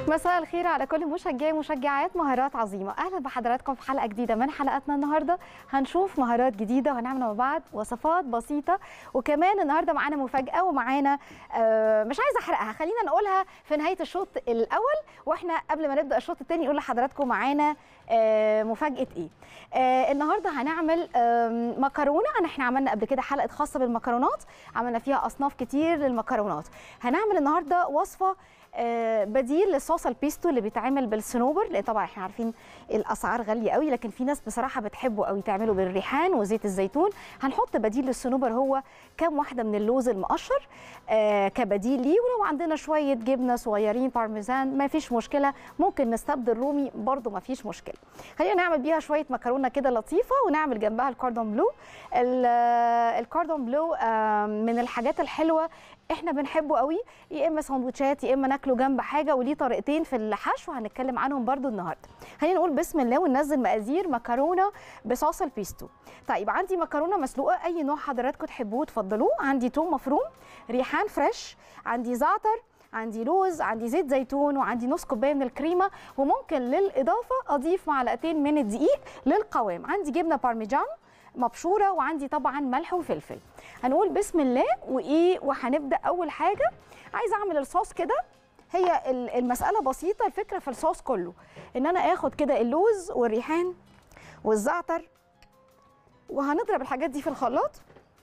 مساء الخير على كل مشجعي ومشجعات مهارات عظيمه اهلا بحضراتكم في حلقه جديده من حلقاتنا النهارده هنشوف مهارات جديده وهنعمل مع بعض وصفات بسيطه وكمان النهارده معانا مفاجاه ومعانا آه مش عايزه احرقها خلينا نقولها في نهايه الشوط الاول واحنا قبل ما نبدا الشوط الثاني نقول لحضراتكم معانا آه مفاجاه ايه آه النهارده هنعمل آه مكرونه احنا عملنا قبل كده حلقه خاصه بالمكرونات عملنا فيها اصناف كتير للمكرونات هنعمل النهارده وصفه آه، بديل للصوص البيستو اللي بيتعمل بالصنوبر لان طبعا احنا عارفين الاسعار غاليه قوي لكن في ناس بصراحه بتحبه قوي تعمله بالريحان وزيت الزيتون هنحط بديل للصنوبر هو كام واحده من اللوز المقشر آه كبديل ليه ولو عندنا شويه جبنه صغيرين بارميزان ما فيش مشكله ممكن نستبدل رومي برده ما فيش مشكله خلينا نعمل بيها شويه مكرونه كده لطيفه ونعمل جنبها الكاردون بلو ال- آه، الكاردون بلو آه، من الحاجات الحلوه احنا بنحبه قوي يا اما سندوتشات يا اما ناكله جنب حاجه وليه طريقتين في الحشو هنتكلم عنهم برضو النهارده خلينا نقول بسم الله وننزل مقادير مكرونه بصوص البيستو طيب عندي مكرونه مسلوقه اي نوع حضراتكم تحبوه تفضلوه عندي توم مفروم ريحان فريش عندي زعتر عندي لوز عندي زيت زيتون وعندي نص كوبايه من الكريمه وممكن للاضافه اضيف معلقتين من الدقيق للقوام عندي جبنه بارميجان مبشوره وعندي طبعا ملح وفلفل هنقول بسم الله وايه وهنبدا اول حاجه عايزه اعمل الصوص كده هي ال- المساله بسيطه الفكره في الصوص كله ان انا اخد كده اللوز والريحان والزعتر وهنضرب الحاجات دي في الخلاط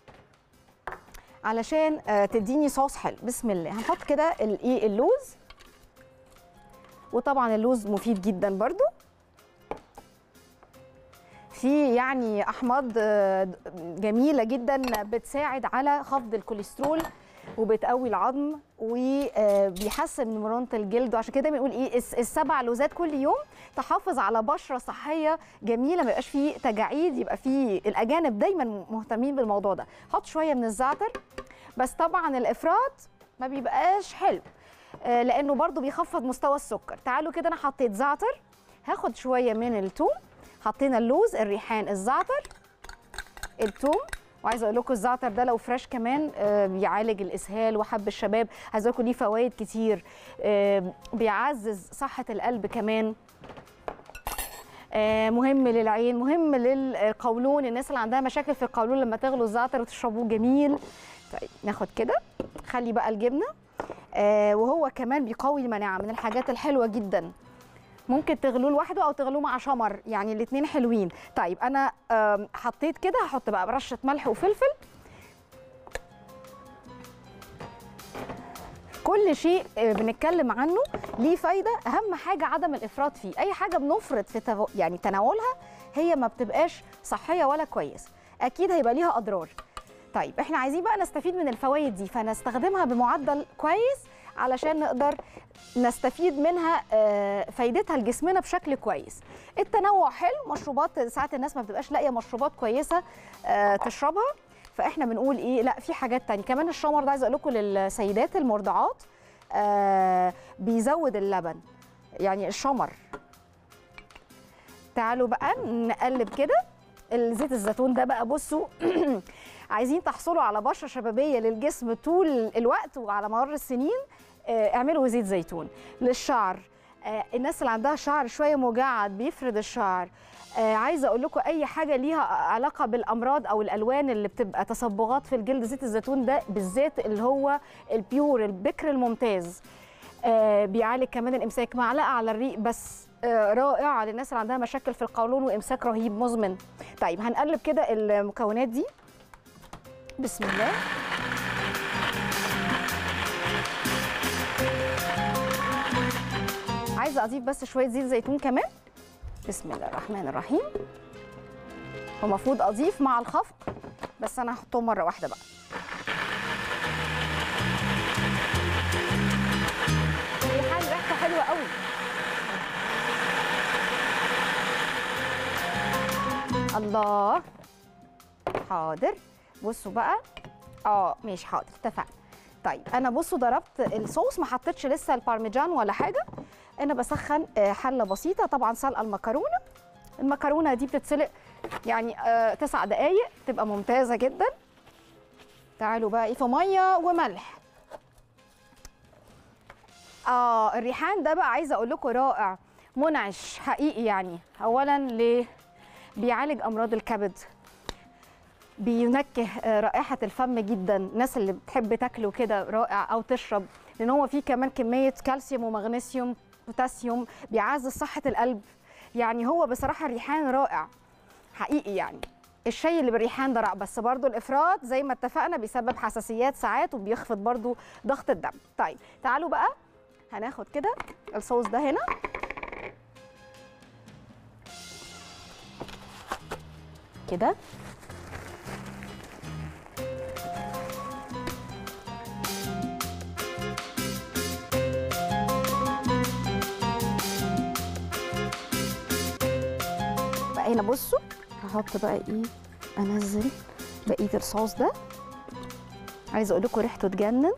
علشان آه، تديني صوص حلو بسم الله هنحط كده الايه اللوز وطبعا اللوز مفيد جدا برضو في يعني احماض آه، جميله جدا بتساعد على خفض الكوليسترول وبتقوي العظم وبيحسن من مرونه الجلد وعشان كده بنقول ايه الس- السبع لوزات كل يوم تحافظ على بشره صحيه جميله ما يبقاش فيه تجاعيد يبقى فيه الاجانب دايما مهتمين بالموضوع ده حط شويه من الزعتر بس طبعا الافراط ما بيبقاش حلو آه، لانه برضو بيخفض مستوى السكر تعالوا كده انا حطيت زعتر هاخد شويه من الثوم حطينا اللوز الريحان الزعتر الثوم وعايزه اقول لكم الزعتر ده لو فريش كمان آه، بيعالج الاسهال وحب الشباب عايزه اقول لكم ليه فوائد كتير آه، بيعزز صحه القلب كمان آه، مهم للعين مهم للقولون الناس اللي عندها مشاكل في القولون لما تغلوا الزعتر وتشربوه جميل طيب ناخد كده خلي بقى الجبنه آه، وهو كمان بيقوي المناعه من الحاجات الحلوه جدا ممكن تغلوه لوحده او تغلوه مع شمر يعني الاثنين حلوين طيب انا آم، حطيت كده هحط بقى رشه ملح وفلفل كل شيء آه، بنتكلم عنه ليه فايده اهم حاجه عدم الافراط فيه اي حاجه بنفرط في تغ... يعني تناولها هي ما بتبقاش صحيه ولا كويس اكيد هيبقى ليها اضرار طيب احنا عايزين بقى نستفيد من الفوائد دي فنستخدمها بمعدل كويس علشان نقدر نستفيد منها آه، فايدتها لجسمنا بشكل كويس التنوع حلو مشروبات ساعات الناس ما بتبقاش لاقيه مشروبات كويسه آه، تشربها فاحنا بنقول ايه لا في حاجات تانية كمان الشمر ده عايزه اقول لكم للسيدات المرضعات آه، بيزود اللبن يعني الشمر تعالوا بقى نقلب كده الزيت الزيتون ده بقى بصوا عايزين تحصلوا على بشره شبابيه للجسم طول الوقت وعلى مر السنين آه، اعملوا زيت زيتون للشعر آه، الناس اللي عندها شعر شويه مجعد بيفرد الشعر آه، عايزه اقول لكم اي حاجه ليها علاقه بالامراض او الالوان اللي بتبقى تصبغات في الجلد زيت الزيتون ده بالذات اللي هو البيور البكر الممتاز آه، بيعالج كمان الامساك معلقه على الريق بس آه، رائعه للناس اللي عندها مشاكل في القولون وامساك رهيب مزمن طيب هنقلب كده المكونات دي بسم الله عايزه اضيف بس شويه زيت زيتون كمان بسم الله الرحمن الرحيم هو المفروض اضيف مع الخفق بس انا هحطهم مره واحده بقى الريحان ريحته حلوه قوي الله حاضر بصوا بقى اه ماشي حاضر اتفقنا طيب انا بصوا ضربت الصوص ما حطيتش لسه البارميجان ولا حاجه انا بسخن آه، حله بسيطه طبعا سلقه المكرونه المكرونه دي بتتسلق يعني آه، تسع دقايق تبقى ممتازه جدا تعالوا بقى ايه في ميه وملح اه الريحان ده بقى عايزه اقول لكم رائع منعش حقيقي يعني اولا ليه بيعالج امراض الكبد بينكه آه، رائحه الفم جدا الناس اللي بتحب تاكله كده رائع او تشرب لان هو فيه كمان كميه كالسيوم ومغنيسيوم بوتاسيوم بيعزز صحه القلب يعني هو بصراحه الريحان رائع حقيقي يعني الشاي اللي بالريحان ده رائع بس برضو الافراط زي ما اتفقنا بيسبب حساسيات ساعات وبيخفض برضو ضغط الدم طيب تعالوا بقى هناخد كده الصوص ده هنا كده بقى هنا بصوا هحط بقى ايه انزل بقيه الصوص ده عايزه اقول لكم ريحته تجنن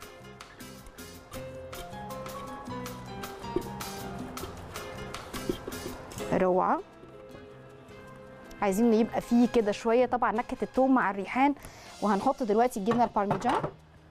روعه عايزين يبقى فيه كده شويه طبعا نكهه التوم مع الريحان وهنحط دلوقتي الجبنه البارميجان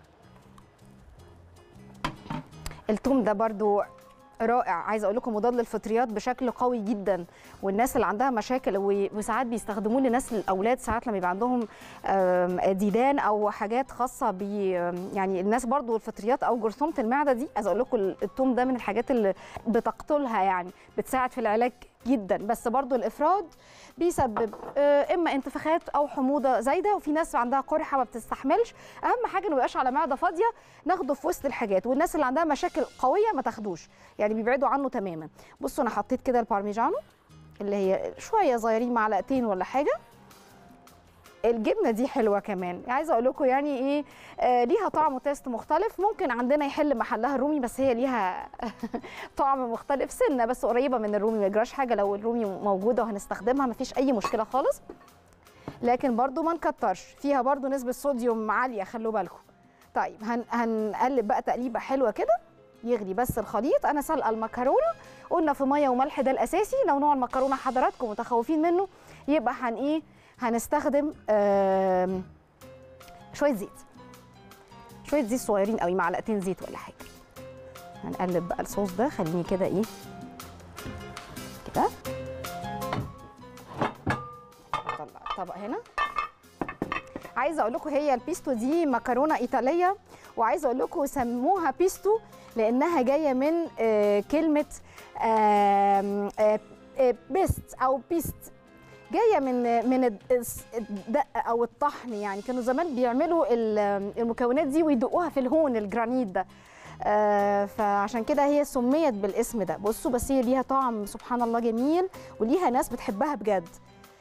التوم ده برضو رائع عايزه اقول لكم مضاد للفطريات بشكل قوي جدا والناس اللي عندها مشاكل و- وساعات بيستخدموه لناس الاولاد ساعات لما يبقى عندهم آم، ديدان او حاجات خاصه ب يعني الناس برضو الفطريات او جرثومه المعده دي عايزه اقول لكم التوم ده من الحاجات اللي بتقتلها يعني بتساعد في العلاج جدا بس برضو الافراد بيسبب آه، اما انتفاخات او حموضه زايده وفي ناس عندها قرحه ما بتستحملش اهم حاجه انه ما يبقاش على معده فاضيه ناخده في وسط الحاجات والناس اللي عندها مشاكل قويه ما تاخدوش يعني بيبعدوا عنه تماما بصوا انا حطيت كده البارميجانو اللي هي شويه صغيرين معلقتين ولا حاجه الجبنه دي حلوه كمان عايزه اقول لكم يعني ايه آه ليها طعم وتيست مختلف ممكن عندنا يحل محلها الرومي بس هي ليها طعم مختلف سنه بس قريبه من الرومي ما يجراش حاجه لو الرومي موجوده وهنستخدمها ما فيش اي مشكله خالص لكن برضو ما نكترش فيها برضو نسبه صوديوم عاليه خلوا بالكم طيب هن هنقلب بقى تقليبه حلوه كده يغلي بس الخليط انا سلقه المكرونه قلنا في ميه وملح ده الاساسي لو نوع المكرونه حضراتكم متخوفين منه يبقى هن ايه هنستخدم آم، شويه زيت شويه زيت صغيرين قوي معلقتين زيت ولا حاجه هنقلب بقى الصوص ده خليني كده ايه كده طلع الطبق هنا عايزه اقول لكم هي البيستو دي مكرونه ايطاليه وعايزه اقول لكم سموها بيستو لانها جايه من آه، كلمه آم، آه، آه، بيست او بيست جايه من من الد- الس- الدق او الطحن يعني كانوا زمان بيعملوا ال- المكونات دي ويدقوها في الهون الجرانيت ده آه، فعشان كده هي سميت بالاسم ده بصوا بس هي ليها طعم سبحان الله جميل وليها ناس بتحبها بجد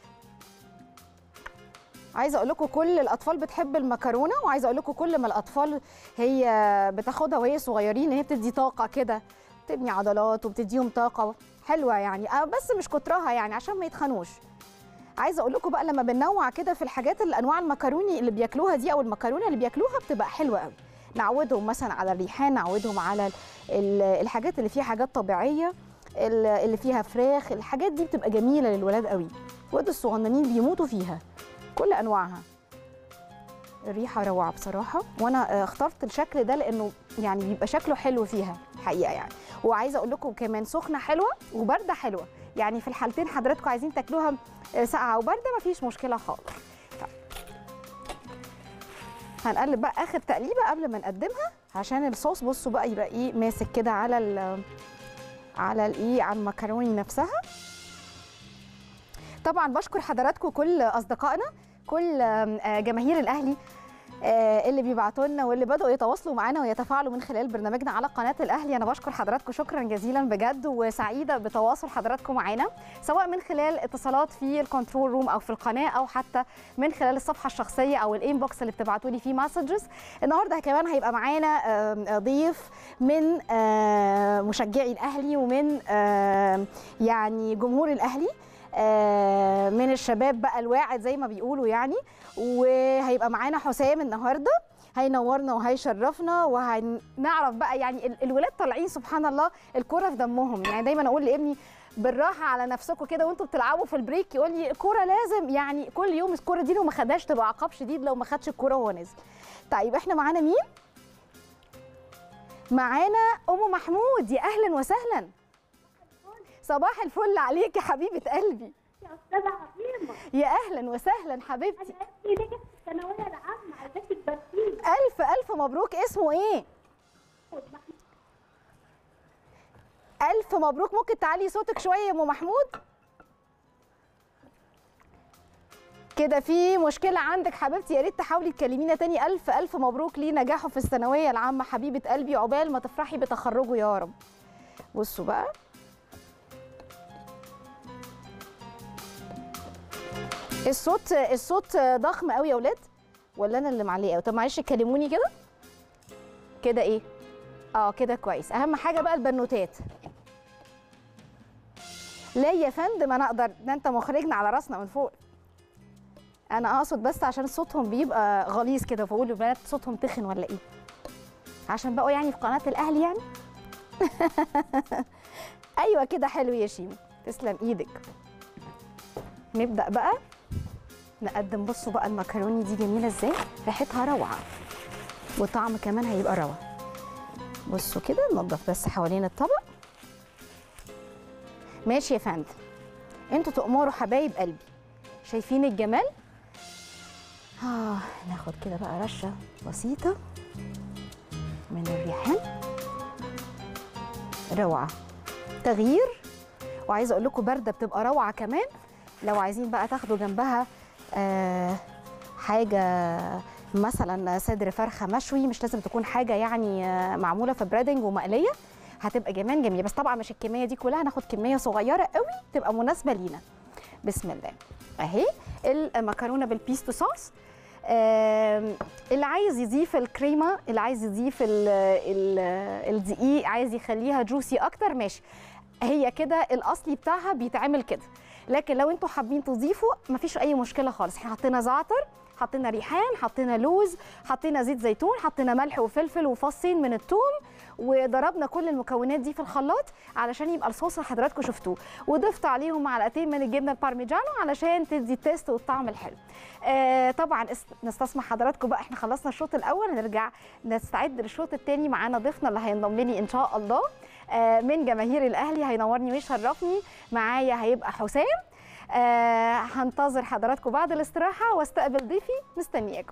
عايزه اقول لكم كل الاطفال بتحب المكرونه وعايزه اقول لكم كل ما الاطفال هي بتاخدها وهي صغيرين هي بتدي طاقه كده بتبني عضلات وبتديهم طاقه حلوه يعني آه، بس مش كترها يعني عشان ما يتخنوش عايزه اقول لكم بقى لما بننوع كده في الحاجات الانواع المكروني اللي بياكلوها دي او المكرونه اللي بياكلوها بتبقى حلوه قوي نعودهم مثلا على الريحان نعودهم على ال- ال- الحاجات اللي فيها حاجات طبيعيه ال- اللي فيها فراخ الحاجات دي بتبقى جميله للولاد قوي الولاد الصغننين بيموتوا فيها كل انواعها الريحه روعه بصراحه وانا آه، اخترت الشكل ده لانه يعني بيبقى شكله حلو فيها حقيقه يعني وعايزه اقول لكم كمان سخنه حلوه وبارده حلوه يعني في الحالتين حضراتكم عايزين تاكلوها آه، ساقعه او بارده مفيش مشكله خالص طيب. هنقلب بقى اخر تقليبه قبل ما نقدمها عشان الصوص بصوا بقى يبقى ايه ماسك كده على ال على الايه على المكروني نفسها طبعا بشكر حضراتكم كل اصدقائنا كل آم، آه، جماهير الاهلي آه، اللي بيبعتوا لنا واللي بدأوا يتواصلوا معانا ويتفاعلوا من خلال برنامجنا على قناة الأهلي أنا بشكر حضراتكم شكرا جزيلا بجد وسعيدة بتواصل حضراتكم معانا سواء من خلال اتصالات في الكنترول روم أو في القناة أو حتى من خلال الصفحة الشخصية أو الإنبوكس اللي بتبعتوا لي فيه مسجز النهاردة كمان هيبقى معانا آم، ضيف من آه، مشجعي الأهلي ومن آه، يعني جمهور الأهلي آه، من الشباب بقى الواعد زي ما بيقولوا يعني وهيبقى معانا حسام النهارده هينورنا وهيشرفنا وهنعرف بقى يعني ال- الولاد طالعين سبحان الله الكوره في دمهم يعني دايما اقول لابني بالراحه على نفسكم كده وانتوا بتلعبوا في البريك يقول لي الكوره لازم يعني كل يوم الكوره دي لو ما خدهاش تبقى عقاب شديد لو ما خدش الكوره وهو نازل طيب احنا معانا مين معانا ام محمود يا اهلا وسهلا صباح الفل عليك يا حبيبه قلبي يا استاذه عظيمه يا اهلا وسهلا حبيبتي انا ابني نجح في الثانويه العامه عايزاك تباركيلي الف الف مبروك اسمه ايه الف مبروك ممكن تعلي صوتك شويه يا ام محمود كده في مشكله عندك حبيبتي يا ريت تحاولي تكلمينا تاني الف الف مبروك ليه نجاحه في الثانويه العامه حبيبه قلبي عقبال ما تفرحي بتخرجه يا رب بصوا بقى الصوت الصوت ضخم قوي يا ولاد ولا انا اللي معليه قوي طب معلش كلموني كده كده ايه اه كده كويس اهم حاجه بقى البنوتات لا يا فندم انا اقدر ده انت مخرجنا على راسنا من فوق انا اقصد بس عشان صوتهم بيبقى غليظ كده فاقول البنات صوتهم تخن ولا ايه عشان بقوا يعني في قناه الاهلي يعني ايوه كده حلو يا شيمو تسلم ايدك نبدا بقى نقدم بصوا بقى المكروني دي جميله ازاي ريحتها روعه وطعم كمان هيبقى روعه بصوا كده ننضف بس حوالين الطبق ماشي يا فندم انتوا تأمروا حبايب قلبي شايفين الجمال آه ناخد كده بقى رشة بسيطة من الريحان روعة تغيير وعايزة أقول لكم باردة بتبقى روعة كمان لو عايزين بقى تاخدوا جنبها آه حاجة مثلا صدر فرخة مشوي مش لازم تكون حاجة يعني آه معمولة في بريدنج ومقلية هتبقى كمان جميلة بس طبعا مش الكمية دي كلها هناخد كمية صغيرة قوي تبقى مناسبة لينا بسم الله اهي المكرونة بالبيستو صوص آم، اللي عايز يضيف الكريمه اللي عايز يضيف ال ال الدقيق عايز يخليها جوسي اكتر ماشي هي كده الاصلي بتاعها بيتعمل كده لكن لو انتوا حابين تضيفوا مفيش اي مشكله خالص احنا حطينا زعتر حطينا ريحان حطينا لوز حطينا زيت زيتون حطينا ملح وفلفل وفصين من الثوم وضربنا كل المكونات دي في الخلاط علشان يبقى الصوص اللي حضراتكم شفتوه وضفت عليهم معلقتين من الجبنه البارميجانو علشان تدي التيست والطعم الحلو آه طبعا اس- نستسمح حضراتكم بقى احنا خلصنا الشوط الاول هنرجع نستعد للشوط الثاني معانا ضيفنا اللي هينضم لي ان شاء الله آه من جماهير الاهلي هينورني ويشرفني معايا هيبقى حسام آه هنتظر حضراتكم بعد الاستراحه واستقبل ضيفي مستنياكم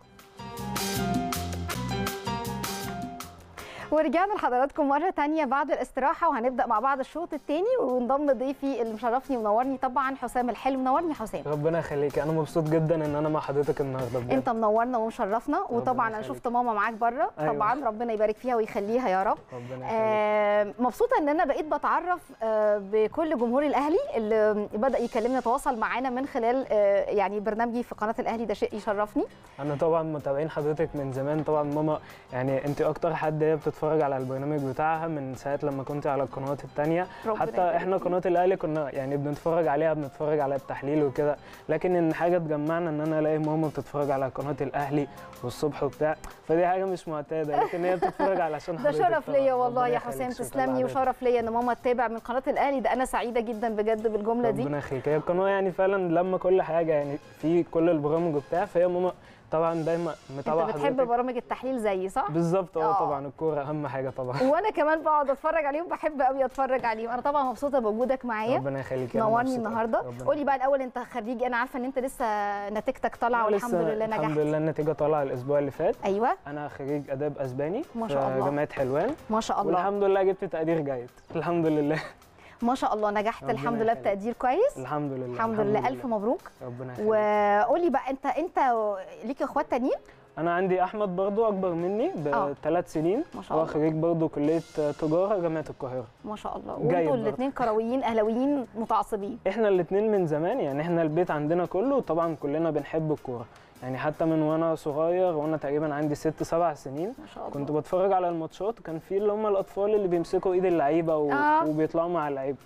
ورجعنا لحضراتكم مرة تانية بعد الاستراحة وهنبدأ مع بعض الشوط التاني ونضم ضيفي اللي مشرفني ومنورني طبعا حسام الحلو منورني يا حسام ربنا يخليك انا مبسوط جدا ان انا مع حضرتك النهارده بجد انت منورنا ومشرفنا وطبعا انا يخليك. شفت ماما معاك بره أيوة. طبعا ربنا يبارك فيها ويخليها يا رب ربنا يخليك آه مبسوطه ان انا بقيت بتعرف آه بكل جمهور الاهلي اللي بدا يكلمني يتواصل معانا من خلال آه يعني برنامجي في قناه الاهلي ده شيء يشرفني انا طبعا متابعين حضرتك من زمان طبعا ماما يعني انت اكتر حد هي بتتفرج على البرنامج بتاعها من ساعه لما كنت على القنوات التانية ربنا حتى يبارك احنا فيك. قناه الاهلي كنا يعني بنتفرج عليها بنتفرج على التحليل وكده لكن ان حاجه تجمعنا ان انا الاقي ماما بتتفرج على قناه الاهلي والصبح وبتاع فدي حاجه مش معتاده لكن هي بتتفرج علشان ده حضرتك شرف طبعاً. ليا والله ربنا يا يخليك، حسام شكراً تسلم لي لحضرتك. وشرف ليا ان ماما تتابع من قناه الاهلي ده انا سعيده جدا بجد بالجمله دي ربنا يخليك هي القناه يعني فعلا لما كل حاجه يعني في كل البرامج وبتاع فهي ماما طبعا دايما انت متابعه بتحب حضرتك. برامج التحليل زيي صح بالظبط آه. اه طبعا الكوره اهم حاجه طبعا وانا كمان بقعد اتفرج عليهم بحب قوي اتفرج عليهم انا طبعا مبسوطه بوجودك معايا ربنا يخليك أنا نورني مبسوط أوي. النهارده ربنا قولي بقى الاول انت خريج انا عارفه ان انت لسه نتيجتك طالعه أنا والحمد لسه لله الحمد نجحت لله النتيجه طالعه الاسبوع اللي فات ايوه انا خريج اداب اسباني ما شاء في الله. جامعه حلوان ما شاء الله والحمد لله جبت تقدير جيد الحمد لله ما شاء الله نجحت ربنا الحمد لله يخليك. بتقدير كويس الحمد لله الحمد لله الف مبروك ربنا يخليك وقولي بقى انت انت ليك اخوات تانيين انا عندي احمد برضو اكبر مني آه. بثلاث سنين ما شاء هو الله. خريج برضو كليه تجاره جامعه القاهره ما شاء الله جيد وانتوا برضه. الاثنين كرويين اهلاويين متعصبين احنا الاثنين من زمان يعني احنا البيت عندنا كله طبعا كلنا بنحب الكوره يعني حتى من وانا صغير وانا تقريبا عندي ست سبع سنين ما شاء الله كنت بتفرج على الماتشات كان في اللي هم الاطفال اللي بيمسكوا ايد اللعيبه و... آه. وبيطلعوا مع اللعيبه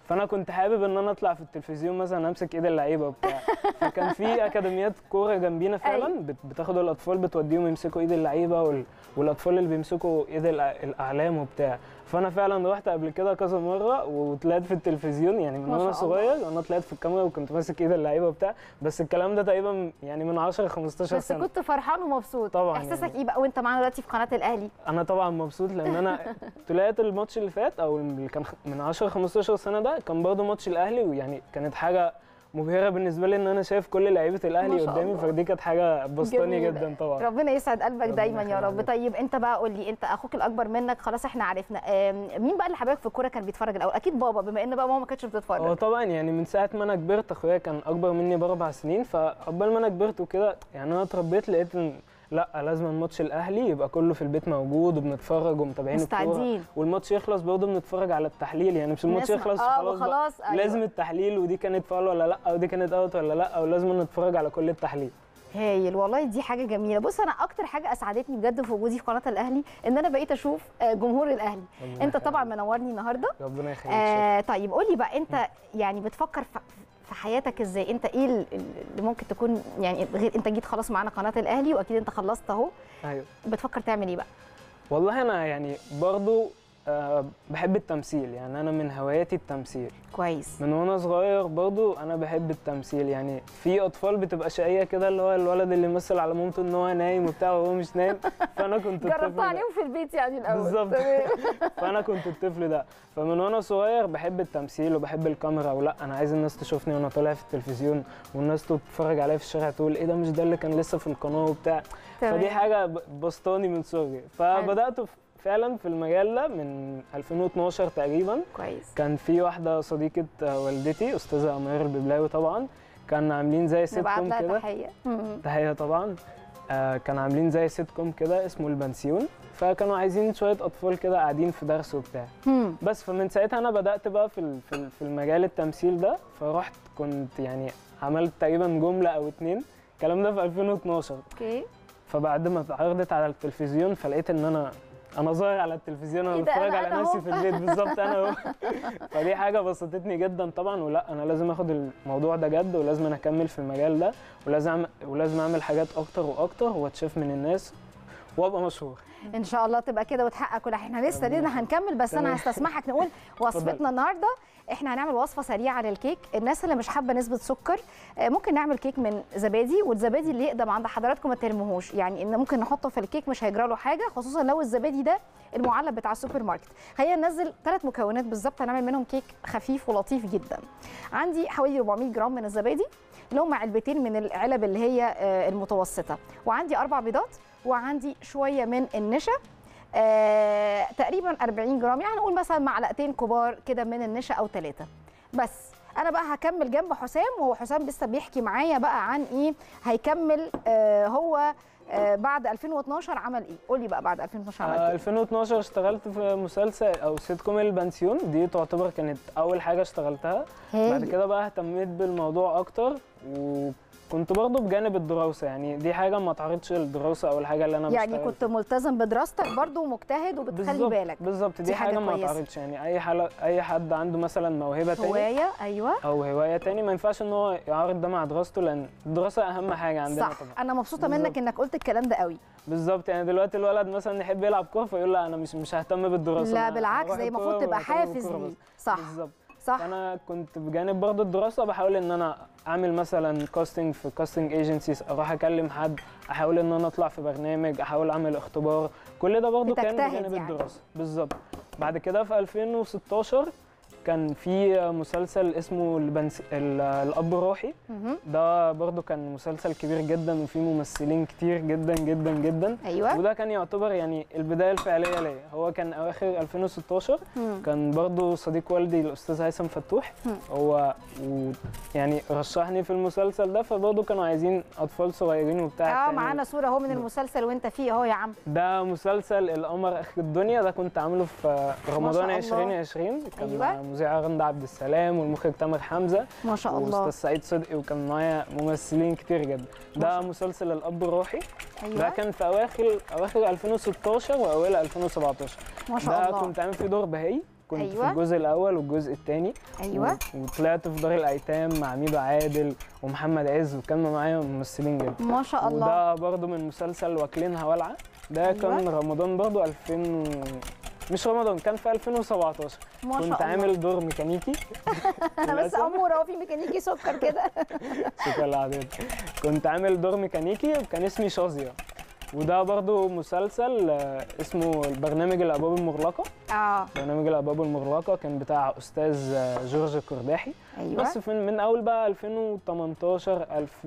فانا كنت حابب ان انا اطلع في التلفزيون مثلا امسك ايد اللعيبه وبتاع فكان في اكاديميات كوره جنبينا فعلا بت- بتاخد الاطفال بتوديهم يمسكوا ايد اللعيبه وال... والاطفال اللي بيمسكوا ايد الأ- الاعلام وبتاع فانا فعلا رحت قبل كده كذا مره وطلعت في التلفزيون يعني من ما وانا شاء الله. صغير وانا طلعت في الكاميرا وكنت ماسك ايد اللعيبه وبتاع بس الكلام ده تقريبا يعني من 10 15 بس سنه كنت فرحان ومبسوط طبعاً احساسك يعني. ايه بقى وانت معانا دلوقتي في قناه الاهلي انا طبعا مبسوط لان انا طلعت الماتش اللي فات او اللي كان خ- من 10 15 سنه ده كان برضه ماتش الاهلي ويعني كانت حاجه مبهره بالنسبه لي ان انا شايف كل لعيبه ما الاهلي شاء قدامي الله. فدي كانت حاجه بسطاني جميلة. جدا طبعا ربنا يسعد قلبك ربنا دايما يا يخلي رب عليك. طيب انت بقى قول لي انت اخوك الاكبر منك خلاص احنا عرفنا آم، مين بقى اللي حبايبك في الكوره كان بيتفرج الاول اكيد بابا بما ان بقى ماما ما كانتش هو بتتفرج طبعا يعني من ساعه ما انا كبرت اخويا كان اكبر مني باربع سنين فقبل ما انا كبرت وكده يعني انا اتربيت لقيت ان لا لازم ماتش الاهلي يبقى كله في البيت موجود وبنتفرج ومتابعين الكوره مستعدين والماتش يخلص برضه بنتفرج على التحليل يعني مش الماتش نسمع. يخلص اه وخلاص بقى. وخلاص أيوة. لازم التحليل ودي كانت فاول ولا لا ودي كانت اوت ولا لا ولازم نتفرج على كل التحليل هايل والله دي حاجه جميله بص انا اكتر حاجه اسعدتني بجد في وجودي في قناه الاهلي ان انا بقيت اشوف آه، جمهور الاهلي ربنا انت طبعا يخليك. منورني النهارده ربنا يخليك شكراً. آه طيب قول لي بقى انت يعني بتفكر في في حياتك ازاي انت ايه ال- اللي ممكن تكون يعني غير انت جيت خلاص معانا قناه الاهلي واكيد انت خلصت اهو ايوه بتفكر تعمل ايه بقى والله انا يعني برضو آه بحب التمثيل يعني انا من هواياتي التمثيل كويس من وانا صغير برضو انا بحب التمثيل يعني في اطفال بتبقى شقيه كده اللي هو الولد اللي يمثل على مامته ان هو نايم وبتاع وهو مش نايم فانا كنت الطفل جربتها ده. عليهم في البيت يعني الاول بالظبط. تمام. فانا كنت الطفل ده فمن وانا صغير بحب التمثيل وبحب الكاميرا ولا انا عايز الناس تشوفني وانا طالع في التلفزيون والناس تتفرج عليا في الشارع تقول ايه ده مش ده اللي كان لسه في القناه وبتاع تمام. فدي حاجه ب- بسطاني من صغري فبدات ف- فعلا في المجال ده من 2012 تقريبا كويس كان في واحده صديقه آه، والدتي استاذه امير الببلاوي طبعا كان عاملين زي سيت نبعت كوم لها كده تحيه مم. تحيه طبعا آه كان عاملين زي سيت كوم كده اسمه البنسيون فكانوا عايزين شويه اطفال كده قاعدين في درس وبتاع مم. بس فمن ساعتها انا بدات بقى في ال- في ال- في المجال التمثيل ده فرحت كنت يعني عملت تقريبا جمله او اتنين الكلام ده في 2012 اوكي فبعد ما اتعرضت على التلفزيون فلقيت ان انا انا ظاهر على التلفزيون انا إيه ده؟ بتفرج أنا- على أنا نفسي أهو. في البيت بالظبط انا اهو فدي حاجه بسطتني جدا طبعا ولا انا لازم اخد الموضوع ده جد ولازم أنا اكمل في المجال ده ولازم أعمل- ولازم اعمل حاجات اكتر واكتر واتشاف من الناس وابقى مشهور ان شاء الله تبقى كده وتحقق كل حاجه احنا لسه ربنا لينا هنكمل بس انا تمام. هستسمحك نقول وصفتنا النهارده احنا هنعمل وصفه سريعه للكيك الناس اللي مش حابه نسبه سكر آه، ممكن نعمل كيك من زبادي والزبادي اللي يقدم عند حضراتكم ما ترموهوش يعني ان ممكن نحطه في الكيك مش هيجرى له حاجه خصوصا لو الزبادي ده المعلب بتاع السوبر ماركت خلينا ننزل ثلاث مكونات بالظبط هنعمل منهم كيك خفيف ولطيف جدا عندي حوالي 400 جرام من الزبادي اللي هم علبتين من العلب اللي هي آه، المتوسطه وعندي اربع بيضات وعندي شويه من النشا آه، تقريبا 40 جرام يعني نقول مثلا معلقتين كبار كده من النشا او ثلاثه بس انا بقى هكمل جنب حسام وهو حسام لسه بيحكي معايا بقى عن ايه هيكمل آه هو آه بعد 2012 عمل ايه قول لي بقى بعد 2012 عمل آه، ايه 2012 اشتغلت في مسلسل او سيت كوم البنسيون دي تعتبر كانت اول حاجه اشتغلتها بعد هايل. كده بقى اهتميت بالموضوع اكتر وكنت برضه بجانب الدراسه يعني دي حاجه ما تعرضش للدراسه او الحاجه اللي انا يعني بشتغل كنت ملتزم بدراستك برضو ومجتهد وبتخلي بالظبط- بالك بالظبط دي, دي حاجة حاجه, ما كويسة. تعرضش يعني اي حل... اي حد عنده مثلا موهبه تاني هوايه ايوه او هوايه تاني ما ينفعش ان هو يعرض ده مع دراسته لان الدراسه اهم حاجه عندنا صح طبعا انا مبسوطه بالظبط. منك انك قلت الكلام ده قوي بالظبط يعني دلوقتي الولد مثلا يحب يلعب كوره فيقول لا انا مش مش ههتم بالدراسه لا أنا بالعكس هروح زي الكورة المفروض تبقى وأهتم حافز بالكورة ليه بس. صح بالظبط صح انا كنت بجانب برضه الدراسه بحاول ان انا اعمل مثلا كاستنج في كاستنج ايجنسيز اروح اكلم حد احاول ان انا اطلع في برنامج احاول اعمل اختبار كل ده برضه كان بتجتهد بجانب يعني. الدراسه بالظبط بعد كده في 2016 كان في مسلسل اسمه البنس... ال- الاب الروحي مهم. ده برضه كان مسلسل كبير جدا وفيه ممثلين كتير جدا جدا جدا ايوه وده كان يعتبر يعني البدايه الفعليه ليا هو كان اواخر 2016 مم. كان برضو صديق والدي الاستاذ هيثم فتوح مم. هو و يعني رشحني في المسلسل ده فبرضه كانوا عايزين اطفال صغيرين وبتاع اه تعمل- معانا صوره اهو من المسلسل وانت فيه اهو يا عم ده مسلسل القمر اخر الدنيا ده كنت عامله في رمضان الله. 2020 كان أيوة. مع مذيعه غنده عبد السلام والمخرج تامر حمزه ما شاء الله واستاذ سعيد صدقي وكان معايا ممثلين كتير جدا ما ده شاء مسلسل الاب الروحي ده ايوه كان في اواخر اواخر 2016 واوائل 2017 ما شاء ده الله كنت عامل فيه دور بهي كنت أيوة. في الجزء الاول والجزء الثاني ايوه وطلعت في دار الايتام مع ميدو عادل ومحمد عز وكان معايا ممثلين جدا ما شاء الله وده برضو من مسلسل واكلينها والعه ده أيوة. كان رمضان برضو 2000 و... مش رمضان كان في 2017 ما شاء كنت الله عامل دور ميكانيكي بس للأسف. اموره هو في ميكانيكي سكر كده شكرا العدد كنت عامل دور ميكانيكي وكان اسمي شازية وده برضو مسلسل آه، اسمه برنامج الابواب المغلقه اه برنامج الابواب المغلقه كان بتاع استاذ آه، جورج القرداحي ايوه بس من, من اول بقى 2018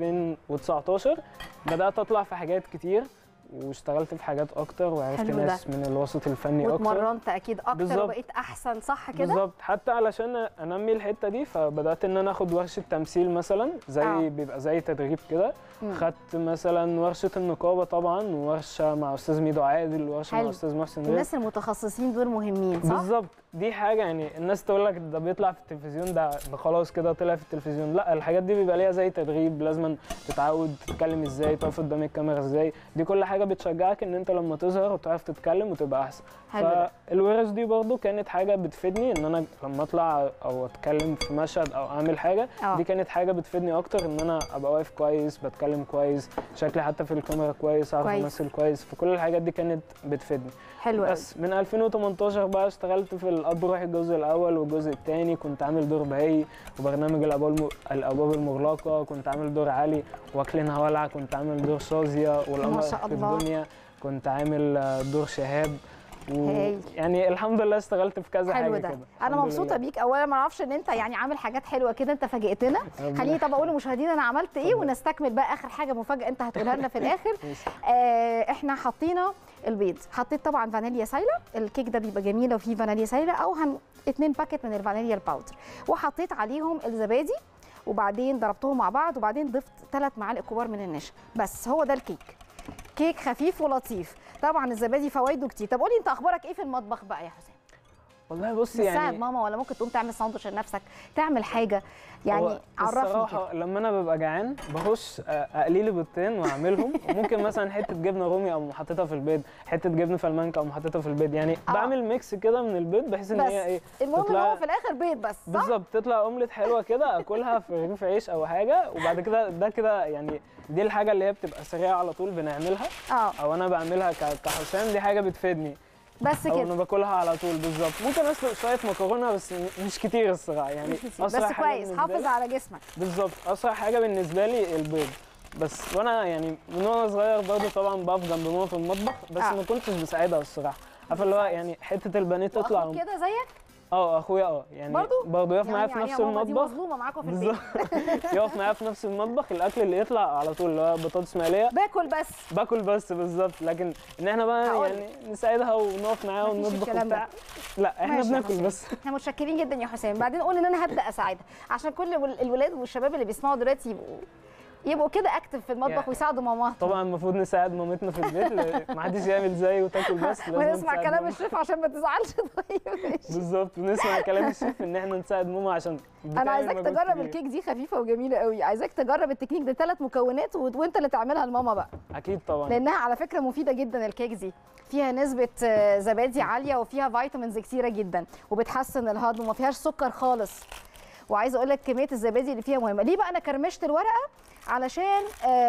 2019 بدات اطلع في حاجات كتير واشتغلت في حاجات اكتر وعرفت حلو ده. ناس من الوسط الفني اكتر واتمرنت اكيد اكتر بالظبط. وبقيت احسن صح كده بالظبط حتى علشان انمي الحته دي فبدات ان انا اخد ورشه تمثيل مثلا زي آه. بيبقى زي تدريب كده مم. خدت مثلا ورشه النقابه طبعا وورشه مع استاذ ميدو عادل وورشه حلو. مع استاذ محسن رزق الناس المتخصصين دول مهمين صح بالظبط دي حاجه يعني الناس تقول لك ده بيطلع في التلفزيون ده ده خلاص كده طلع في التلفزيون لا الحاجات دي بيبقى ليها زي تدريب لازم تتعود تتكلم ازاي تقف قدام الكاميرا ازاي دي كل حاجه بتشجعك ان انت لما تظهر وتعرف تتكلم وتبقى احسن حلو ده. فالورش دي برضو كانت حاجه بتفيدني ان انا لما اطلع او اتكلم في مشهد او اعمل حاجه آه. دي كانت حاجه بتفيدني اكتر ان انا ابقى واقف كويس بتكلم كويس شكلي حتى في الكاميرا كويس اعرف كويس. امثل كويس فكل الحاجات دي كانت بتفيدني حلو قوي بس من 2018 بقى اشتغلت في الاب روحي الجزء الاول والجزء الثاني كنت عامل دور بهي وبرنامج الابواب الم- الابواب المغلقه كنت عامل دور علي واكلينها ولعه كنت عامل دور شازيه والقمر شاء في الله. الدنيا كنت عامل آه، دور شهاب هايل. يعني الحمد لله اشتغلت في كذا حلو حاجه ده كده انا الحمد مبسوطه لله. بيك اولا ما اعرفش ان انت يعني عامل حاجات حلوه كده انت فاجئتنا ربنا خليني طب اقول للمشاهدين انا عملت ايه اتفضل. ونستكمل بقى اخر حاجه مفاجاه انت هتقولها لنا في الاخر ماشي. آه احنا حطينا البيض حطيت طبعا فانيليا سايله الكيك ده بيبقى جميل لو فيه فانيليا سايله او هن اتنين باكت من الفانيليا الباودر وحطيت عليهم الزبادي وبعدين ضربتهم مع بعض وبعدين ضفت ثلاث معالق كبار من النشا بس هو ده الكيك كيك خفيف ولطيف طبعا الزبادي فوائده كتير طب قولي انت اخبارك ايه في المطبخ بقى يا حسام والله بصي بتساعد يعني ماما ولا ممكن تقوم تعمل ساندوتش لنفسك تعمل حاجه يعني هو عرفني كده الصراحه لما انا ببقى جعان بخش آه، اقلي لي بيضتين واعملهم وممكن مثلا حته جبنه رومي او حاططها في البيض حته جبنه فلمانكا او حاططها في البيض يعني آه. بعمل ميكس كده من البيض بحيث ان بس هي ايه المهم ان تطلع- هو في الاخر بيض بس صح بالظبط تطلع اومليت حلوه كده اكلها في رغيف عيش او حاجه وبعد كده ده كده يعني دي الحاجه اللي هي بتبقى سريعه على طول بنعملها اه او انا بعملها ك- كحسام دي حاجه بتفيدني بس او كده انا باكلها على طول بالظبط ممكن اسلق شويه مكرونه بس م- مش كتير الصراحه يعني بس أسرع حاجة كويس بالنسبة حافظ لي- على جسمك بالظبط اسرع حاجه بالنسبه لي البيض بس وانا يعني من وانا صغير برضه طبعا بقف جنب ماما في المطبخ بس آه. ما كنتش بساعدها الصراحه عارفه اللي هو يعني حته البانيه تطلع وأخوك كده زيك اه اخويا اه يعني برضو؟ برضه يقف معايا يعني في يعني نفس يا ماما دي المطبخ مظلومه معاكم في البيت بالظبط يقف معايا في نفس المطبخ الاكل اللي يطلع على طول اللي هو بطاطس مقليه باكل بس باكل بس بالظبط لكن ان احنا بقى هقول يعني نساعدها ونقف معاها مفيش ونطبخ الكلام ده. وبتاع لا احنا ماشي يا بناكل حسين. بس احنا متشكرين جدا يا حسام بعدين قول ان انا هبدا اساعدها عشان كل الول- الولاد والشباب اللي بيسمعوا دلوقتي يبقوا يبقوا كده اكتف في المطبخ يعني ويساعدوا ماماهم طبعا المفروض نساعد مامتنا في البيت ل- ما حدش يعمل زي وتاكل بس لازم ونسمع نساعد كلام ماما. الشيف عشان ما تزعلش طيب ماشي. بالظبط ونسمع كلام الشيف ان احنا نساعد ماما عشان انا بتعمل عايزاك مجهود تجرب كبير. الكيك دي خفيفه وجميله قوي عايزاك تجرب التكنيك ده ثلاث مكونات و- وانت اللي تعملها لماما بقى اكيد طبعا لانها على فكره مفيده جدا الكيك دي فيها نسبه آه، زبادي عاليه وفيها فيتامينز كتيره جدا وبتحسن الهضم وما فيهاش سكر خالص وعايزه اقول لك كميه الزبادي اللي فيها مهمه ليه بقى انا كرمشت الورقه علشان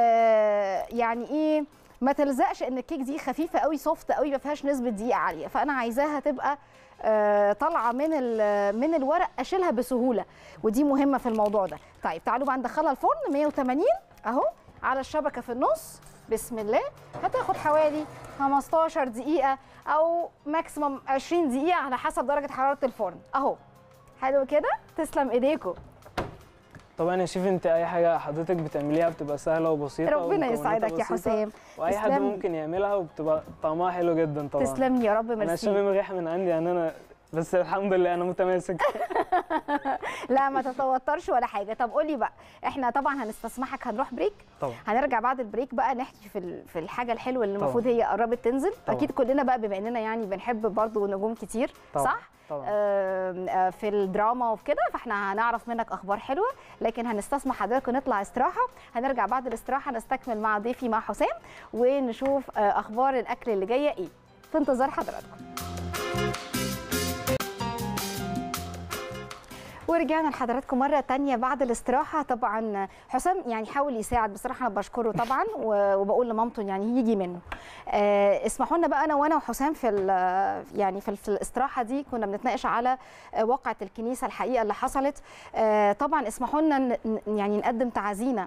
آه يعني ايه ما تلزقش ان الكيك دي خفيفه قوي سوفت قوي ما فيهاش نسبه دقيق عاليه فانا عايزاها تبقى آه، طالعه من ال- من الورق اشيلها بسهوله ودي مهمه في الموضوع ده طيب تعالوا بقى ندخلها الفرن 180 اهو على الشبكه في النص بسم الله هتاخد حوالي 15 دقيقه او ماكسيموم 20 دقيقه على حسب درجه حراره الفرن اهو حلو كده تسلم ايديكم طبعا يا شيف انت اي حاجه حضرتك بتعمليها بتبقى سهله وبسيطه ربنا ومكوناتها يسعدك يا بسيطة، حسام واي حد تسلم لي. ممكن يعملها وبتبقى طعمها حلو جدا طبعا تسلم لي يا رب انا ميرسي شامم ريحه من عندي يعني انا بس الحمد لله انا متماسك لا ما تتوترش ولا حاجه طب قولي بقى احنا طبعا هنستسمحك هنروح بريك طبعا هنرجع بعد البريك بقى نحكي في ال- في الحاجه الحلوه اللي طبعا. المفروض هي قربت تنزل طبعا. اكيد كلنا بقى بما اننا يعني بنحب برضو نجوم كتير طبعا. صح طبعا آم، آه، في الدراما وفي كده فاحنا هنعرف منك اخبار حلوه لكن هنستسمح حضرتك ونطلع استراحه هنرجع بعد الاستراحه نستكمل مع ضيفي مع حسام ونشوف آه، اخبار الاكل اللي جايه ايه في انتظار حضراتكم ورجعنا لحضراتكم مرة تانية بعد الاستراحة طبعا حسام يعني حاول يساعد بصراحة أنا بشكره طبعا و- وبقول لمامته يعني يجي منه آه، اسمحوا لنا بقى أنا وأنا وحسام في ال- يعني في, ال- في الاستراحة دي كنا بنتناقش على آه، واقعة الكنيسة الحقيقة اللي حصلت آه، طبعا اسمحوا لنا ن- ن- يعني نقدم تعازينا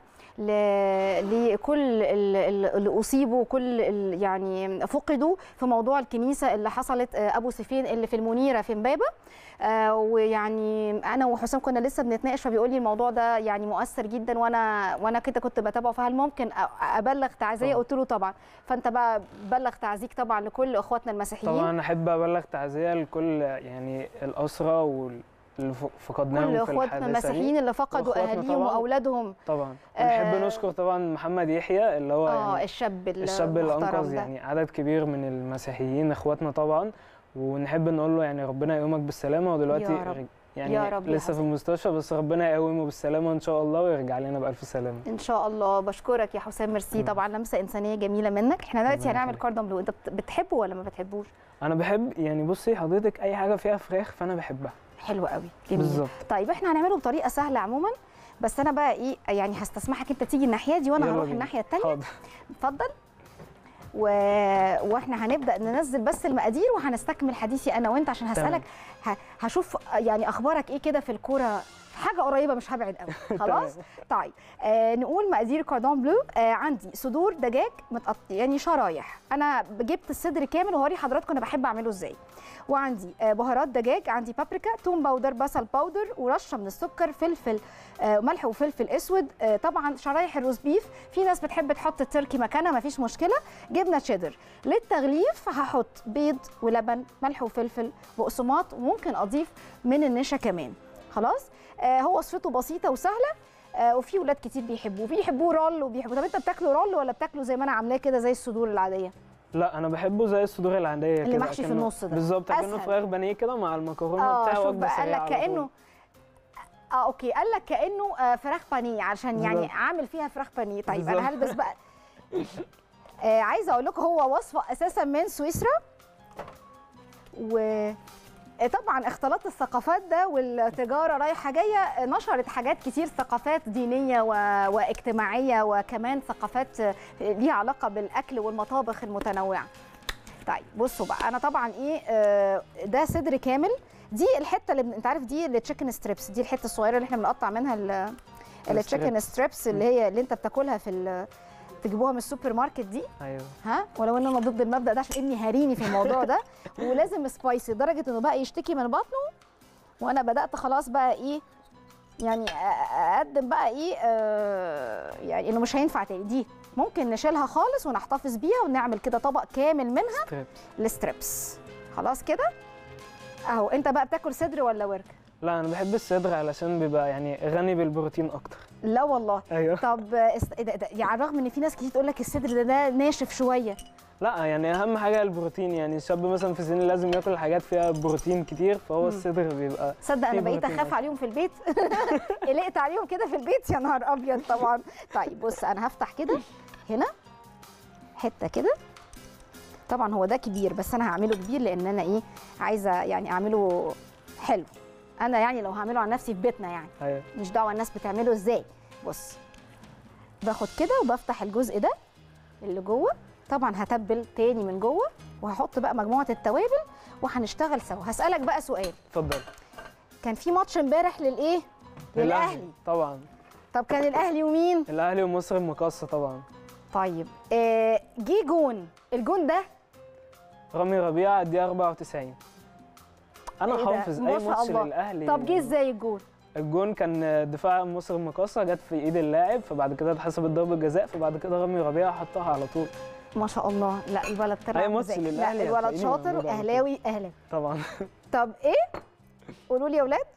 ل- لكل ال- ال- اللي اصيبوا وكل ال- يعني فقدوا في موضوع الكنيسه اللي حصلت آه، ابو سفين اللي في المنيره في امبابه آه، ويعني انا وحسام كنا لسه بنتناقش فبيقول لي الموضوع ده يعني مؤثر جدا وانا وانا كده كنت بتابعه فهل ممكن أ- ابلغ تعزيه طبعا. قلت له طبعا فانت بقى بلغ تعزيك طبعا لكل اخواتنا المسيحيين طبعا احب ابلغ تعزيه لكل يعني الاسره واللي ف- فقدناهم كل في اخواتنا الحادثه المسيحيين دي اللي فقدوا وإخواتنا اهاليهم طبعاً. واولادهم طبعا آه، ونحب نشكر طبعا محمد يحيى اللي هو اه يعني الشاب الشاب اللي المحترم انقذ ده. يعني عدد كبير من المسيحيين اخواتنا طبعا ونحب نقول له يعني ربنا يقومك بالسلامه ودلوقتي يا رب. رج- يعني يا رب يا لسه في حسن. المستشفى بس ربنا يقومه بالسلامه ان شاء الله ويرجع لنا بالف سلامه ان شاء الله بشكرك يا حسام ميرسي مم. طبعا لمسه انسانيه جميله منك احنا دلوقتي ربنا هنعمل يخليك. كاردون بلو انت بت- بتحبه ولا ما بتحبوش انا بحب يعني بصي حضرتك اي حاجه فيها فراخ فانا بحبها حلو قوي جميل بالظبط طيب احنا هنعمله بطريقه سهله عموما بس انا بقى ايه يعني هستسمحك انت تيجي الناحيه دي وانا يلا هروح بينا. الناحيه الثانيه حاضر اتفضل و... واحنا هنبدا ننزل بس المقادير وهنستكمل حديثي انا وانت عشان هسالك ه... هشوف يعني اخبارك ايه كده في الكوره حاجه قريبه مش هبعد قوي خلاص تمام. طيب آه نقول مقادير كاردون بلو آه عندي صدور دجاج متقطع يعني شرايح انا جبت الصدر كامل وهوري حضراتكم انا بحب اعمله ازاي وعندي آه بهارات دجاج عندي بابريكا توم باودر بصل باودر ورشه من السكر فلفل آه ملح وفلفل اسود آه طبعا شرايح الروز بيف في ناس بتحب تحط التركي مكانها مفيش مشكله جبنه تشيدر للتغليف هحط بيض ولبن ملح وفلفل بقسماط وممكن اضيف من النشا كمان خلاص آه هو وصفته بسيطه وسهله آه وفي ولاد كتير بيحبوه بيحبوه رول وبيحبوه طب انت بتاكله رول ولا بتاكله زي ما انا عاملاه كده زي الصدور العاديه لا انا بحبه زي الصدور العاديه اللي كده محشي في أكنه- النص ده. بالظبط كانه أسهل. فراخ بانيه كده مع المكرونه اه بتاعه شوف وجبه بقى قال سريعه لك على طول. كانه اه اوكي قال لك كانه آه فراخ بانيه عشان يعني بالظبط. عامل فيها فراخ بانيه طيب بالظبط. انا هلبس بقى آه عايزه اقول لكم هو وصفه اساسا من سويسرا و آه، طبعا اختلاط الثقافات ده والتجاره رايحه جايه آه، نشرت حاجات كتير ثقافات دينيه و... واجتماعيه وكمان ثقافات آه، ليها علاقه بالاكل والمطابخ المتنوعه طيب بصوا بقى انا طبعا ايه آه، ده صدر كامل دي الحته اللي بن- انت عارف دي التشيكن ستريبس دي الحته الصغيره اللي احنا بنقطع منها ال- التشيكن ستريبس اللي هي اللي انت بتاكلها في ال- تجيبوها من السوبر ماركت دي ايوه ها ولو ان انا ضد المبدا ده عشان ابني هاريني في الموضوع ده ولازم سبايسي لدرجه انه بقى يشتكي من بطنه وانا بدات خلاص بقى ايه يعني أ- اقدم بقى ايه آه يعني انه مش هينفع تاني دي ممكن نشيلها خالص ونحتفظ بيها ونعمل كده طبق كامل منها ستريبس الستريبس خلاص كده اهو انت بقى بتاكل صدر ولا ورك لا انا بحب الصدر علشان بيبقى يعني غني بالبروتين اكتر لا والله ايوه طب است... إيه ده- ده- يعني على الرغم ان في ناس كتير تقول لك الصدر ده, ده ناشف شويه لا يعني اهم حاجه البروتين يعني الشاب مثلا في سن لازم ياكل حاجات فيها بروتين كتير فهو الصدر بيبقى تصدق انا في بقيت بروتين اخاف أكتر. عليهم في البيت قلقت عليهم كده في البيت يا نهار ابيض طبعا طيب بص انا هفتح كده هنا حته كده طبعا هو ده كبير بس انا هعمله كبير لان انا ايه عايزه يعني اعمله حلو انا يعني لو هعمله عن نفسي في بيتنا يعني ايوه مش دعوه الناس بتعمله ازاي بص باخد كده وبفتح الجزء ده اللي جوه طبعا هتبل تاني من جوه وهحط بقى مجموعه التوابل وهنشتغل سوا هسالك بقى سؤال اتفضل كان في ماتش امبارح للايه للاهلي طبعا طب كان الاهلي ومين الاهلي ومصر المقاصه طبعا طيب آه جه جون الجون ده رامي ربيعه الدقيقه 94 انا إيه ده؟ حافظ ما اي شاء ماتش الله. للاهلي طب جه ازاي الجون الجون كان دفاع مصر المقاصه جت في ايد اللاعب فبعد كده اتحسبت ضربه جزاء فبعد كده رامي ربيعه حطها على طول ما شاء الله لا الولد طلع أي ماتش مذاكر. لا للأهلي الولد هتلاقيني شاطر موجود على طول. واهلاوي اهلاوي طبعا طب ايه قولوا لي يا اولاد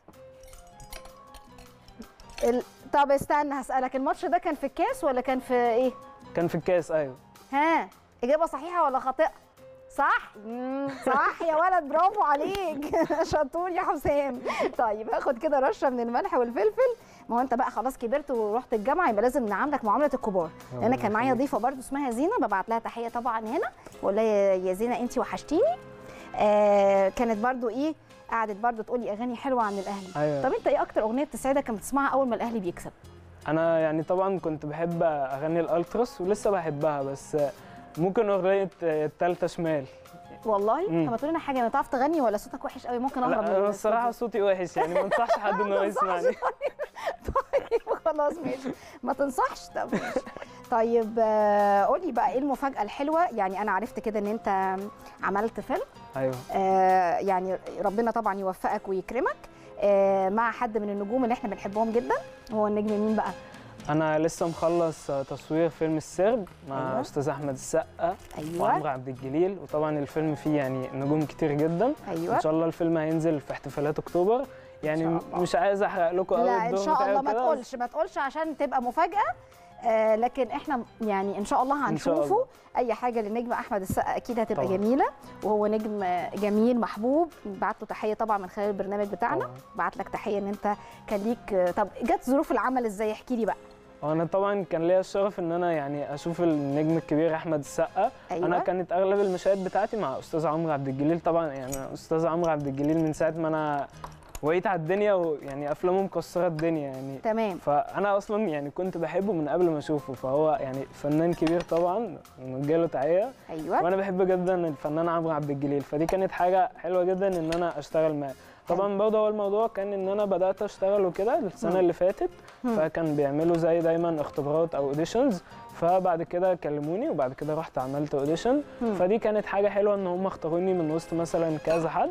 ال... طب استنى هسألك الماتش ده كان في الكاس ولا كان في ايه؟ كان في الكاس ايوه ها إجابة صحيحة ولا خاطئة؟ صح؟ مم، صح يا ولد برافو عليك شطور يا حسام طيب هاخد كده رشة من الملح والفلفل ما هو انت بقى خلاص كبرت ورحت الجامعة يبقى لازم نعاملك معاملة الكبار لأن كان معايا ضيفة برضو اسمها زينة ببعت لها تحية طبعا هنا بقول لها يا- يا زينة انت وحشتيني آه كانت برضو ايه قعدت برضو تقول لي اغاني حلوه عن الاهلي ايوه طب انت ايه اكتر اغنيه بتسعدك كنت بتسمعها اول ما الاهلي بيكسب انا يعني طبعا كنت بحب اغاني الالتراس ولسه بحبها بس ممكن اغنيه التالتة شمال والله مم. طب ما تقول لنا حاجه انا تعرف تغني ولا صوتك وحش قوي ممكن اهرب لا من انا الصراحه صوتي وحش يعني ما انصحش حد ان هو يسمعني طيب خلاص ماشي ما تنصحش طب ماشي طيب آه، قولي بقى ايه المفاجاه الحلوه يعني انا عرفت كده ان انت عملت فيلم ايوه آه، يعني ربنا طبعا يوفقك ويكرمك آه، مع حد من النجوم اللي احنا بنحبهم جدا هو النجم مين بقى انا لسه مخلص تصوير فيلم السرب مع أيوة. استاذ احمد السقا ايوه وعمرو عبد الجليل وطبعا الفيلم فيه يعني نجوم كتير جدا ايوه ان شاء الله الفيلم هينزل في احتفالات اكتوبر يعني إن شاء الله. مش عايز احرق لكم قوي لا ان الدور شاء بتاعي الله ما وكده، تقولش ما تقولش عشان تبقى مفاجاه آه لكن احنا يعني ان شاء الله إن شاء هنشوفه الله. اي حاجه للنجم احمد السقا اكيد هتبقى طبعاً. جميله وهو نجم آه، جميل محبوب بعت له تحيه طبعا من خلال البرنامج بتاعنا طبعاً. بعت لك تحيه ان انت كان ليك آه، طب جت ظروف العمل ازاي احكي لي بقى هو انا طبعا كان ليا الشرف ان انا يعني اشوف النجم الكبير احمد السقا ايوه انا كانت اغلب المشاهد بتاعتي مع استاذ عمرو عبد الجليل طبعا يعني استاذ عمرو عبد الجليل من ساعه ما انا وقيت على الدنيا ويعني افلامه مكسره الدنيا يعني تمام فانا اصلا يعني كنت بحبه من قبل ما اشوفه فهو يعني فنان كبير طبعا له تحيه ايوه وانا بحب جدا الفنان عمرو عبد الجليل فدي كانت حاجه حلوه جدا ان انا اشتغل معاه طبعا برضه هو الموضوع كان ان انا بدات اشتغل وكده السنه مم. اللي فاتت مم. فكان بيعملوا زي دايما اختبارات او اوديشنز فبعد كده كلموني وبعد كده رحت عملت اوديشن مم. فدي كانت حاجه حلوه ان هم اختاروني من وسط مثلا كذا حد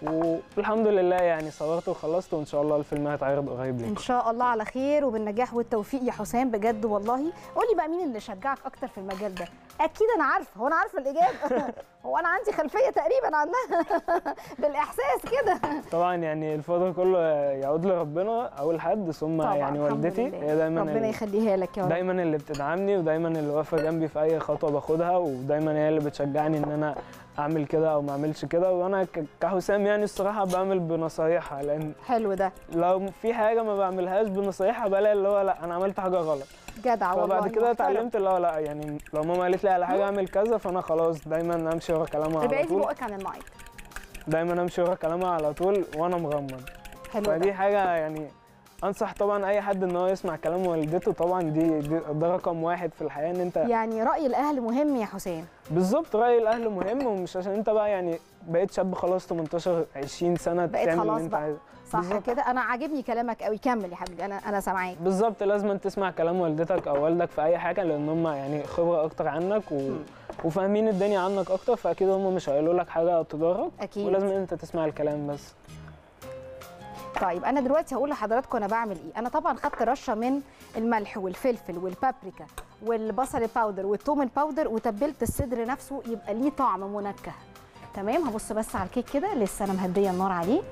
والحمد لله يعني صورت وخلصت وان شاء الله الفيلم هيتعرض قريب ان ليكم شاء الله على خير وبالنجاح والتوفيق يا حسام بجد والله قولي بقى مين اللي شجعك اكتر في المجال ده اكيد انا عارفه هو انا عارفه الاجابه هو انا عندي خلفيه تقريبا عنها بالاحساس كده طبعا يعني الفضل كله يعود لربنا اول حد ثم طبعا يعني الحمد والدتي لله. هي دايما ربنا ال- يخليها لك يا رب دايما اللي بتدعمني ودايما اللي واقفه جنبي في اي خطوه باخدها ودايما هي اللي بتشجعني ان انا اعمل كده او ما اعملش كده وانا ك- كحسام يعني الصراحه بعمل بنصايحها لان حلو ده لو في حاجه ما بعملهاش بنصايحها بلاقي اللي هو لا انا عملت حاجه غلط جدع والله فبعد كده محترم. اتعلمت اللي هو لا يعني لو ماما قالت لي على حاجه اعمل كذا فانا خلاص دايما امشي ورا كلامها على ابعدي طول بقك عن المايك دايما امشي ورا كلامها على طول وانا مغمض حلو فدي ده حاجه يعني انصح طبعا اي حد ان هو يسمع كلام والدته طبعا دي, دي ده رقم واحد في الحياه ان انت يعني راي الاهل مهم يا حسام بالظبط راي الاهل مهم ومش عشان انت بقى يعني بقيت شاب خلاص 18 20 سنه بقيت تعمل خلاص اللي انت بقى. عايزه صح بالظبط. كده انا عاجبني كلامك قوي كمل يا حبيبي انا انا سامعاك بالظبط لازم تسمع كلام والدتك او والدك في اي حاجه لان هم يعني خبره اكتر عنك و... مم. وفاهمين الدنيا عنك اكتر فاكيد هم مش هيقولوا لك حاجه تضرك اكيد ولازم انت تسمع الكلام بس طيب انا دلوقتي هقول لحضراتكم انا بعمل ايه انا طبعا خدت رشه من الملح والفلفل والبابريكا والبصل الباودر والثوم الباودر وتبلت الصدر نفسه يبقى ليه طعم منكه تمام هبص بس على الكيك كده لسه انا مهديه النار عليه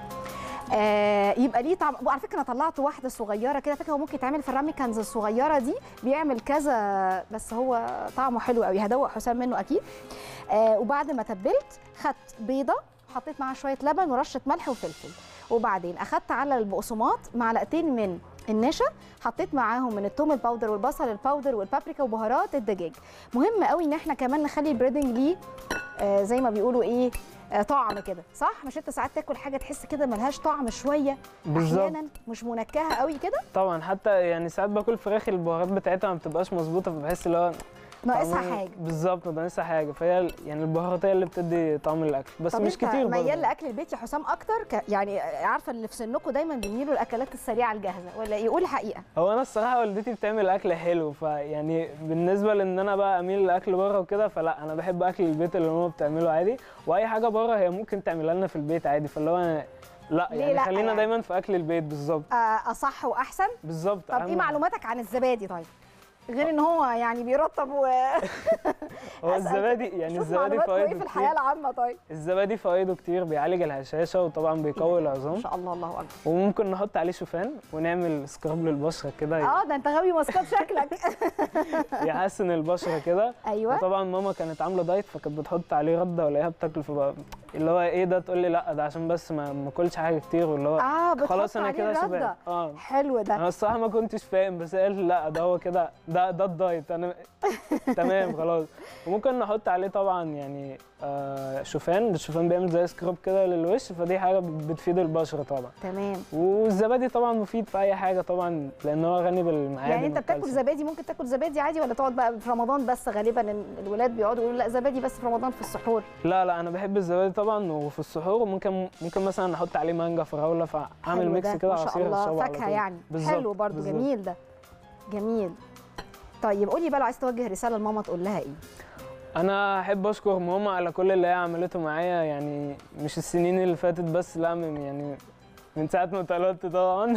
آه يبقى ليه طعم وعلى فكره انا طلعت واحده صغيره كده فكره هو ممكن يتعمل في الراميكانز الصغيره دي بيعمل كذا بس هو طعمه حلو قوي هدوق حسام منه اكيد آه وبعد ما تبلت خدت بيضه حطيت معاها شويه لبن ورشه ملح وفلفل وبعدين اخدت على البقسماط معلقتين من النشا حطيت معاهم من الثوم الباودر والبصل الباودر والبابريكا وبهارات الدجاج مهم قوي ان احنا كمان نخلي البريدنج ليه آه زي ما بيقولوا ايه آه طعم كده صح مش انت ساعات تاكل حاجه تحس كده ملهاش طعم شويه بالظبط احيانا مش منكهه قوي كده طبعا حتى يعني ساعات باكل فراخ البهارات بتاعتها ما بتبقاش مظبوطه فبحس اللي هو ناقصها طعمها- حاجه بالظبط ناقصها حاجه فهي ال- يعني البهارات هي اللي بتدي طعم الاكل بس طب مش انت كتير برضه ميال لاكل البيت يا حسام اكتر ك... يعني عارفه اللي في سنكم دايما بيميلوا الاكلات السريعه الجاهزه ولا يقول الحقيقه هو انا الصراحه والدتي بتعمل اكل حلو فيعني بالنسبه لان انا بقى اميل لاكل بره وكده فلا انا بحب اكل البيت اللي ماما بتعمله عادي واي حاجه بره هي ممكن تعملها لنا في البيت عادي فاللي هو أنا لا ليه يعني لأ خلينا يعني؟ دايما في اكل البيت بالظبط آه، اصح واحسن بالظبط طب ايه أهم حاجة. معلوماتك عن الزبادي طيب غير ان هو يعني بيرطب و هو أسأل الزبادي يعني شوف الزبادي معلوماتكم ايه فوائده في الحياه كتير العامه طيب الزبادي فوائده كتير بيعالج الهشاشه وطبعا بيقوي ما العظام شاء الله الله اكبر وممكن نحط عليه شوفان ونعمل سكراب للبشره كده اه ده انت غاوي ماسكات شكلك يحسن البشره كده ايوه وطبعا ماما كانت عامله دايت فكانت بتحط عليه رده والاقيها بتاكل فبقى اللي هو ايه ده تقول لي لا ده عشان بس ما ما اكلش حاجه كتير واللي هو اه بتحط خلاص انا عليه كده الردة. شبعت اه حلو ده انا الصراحه ما كنتش فاهم بس قال لا ده هو كده ده ده الدايت انا تمام خلاص وممكن نحط عليه طبعا يعني آه شوفان الشوفان بيعمل زي سكراب كده للوش فدي حاجه بتفيد البشره طبعا تمام والزبادي طبعا مفيد في اي حاجه طبعا لان هو غني بالمعادن يعني انت بتاكل والكالسيوم. زبادي ممكن تاكل زبادي عادي ولا تقعد بقى في رمضان بس غالبا ال- الولاد بيقعدوا يقولوا لا زبادي بس في رمضان في السحور لا لا انا بحب الزبادي طبعا وفي السحور ممكن ممكن مثلا نحط عليه مانجا فراوله فاعمل حلو ميكس ده، كده ما شاء عصير الله أشربه على فاكهه طول. يعني بالظبط، حلو برضو بالظبط. جميل ده جميل طيب قولي بقى لو عايز توجه رساله لماما تقول لها ايه انا احب اشكر ماما على كل اللي هي عملته معايا يعني مش السنين اللي فاتت بس لا من يعني من ساعه ما اتولدت طبعا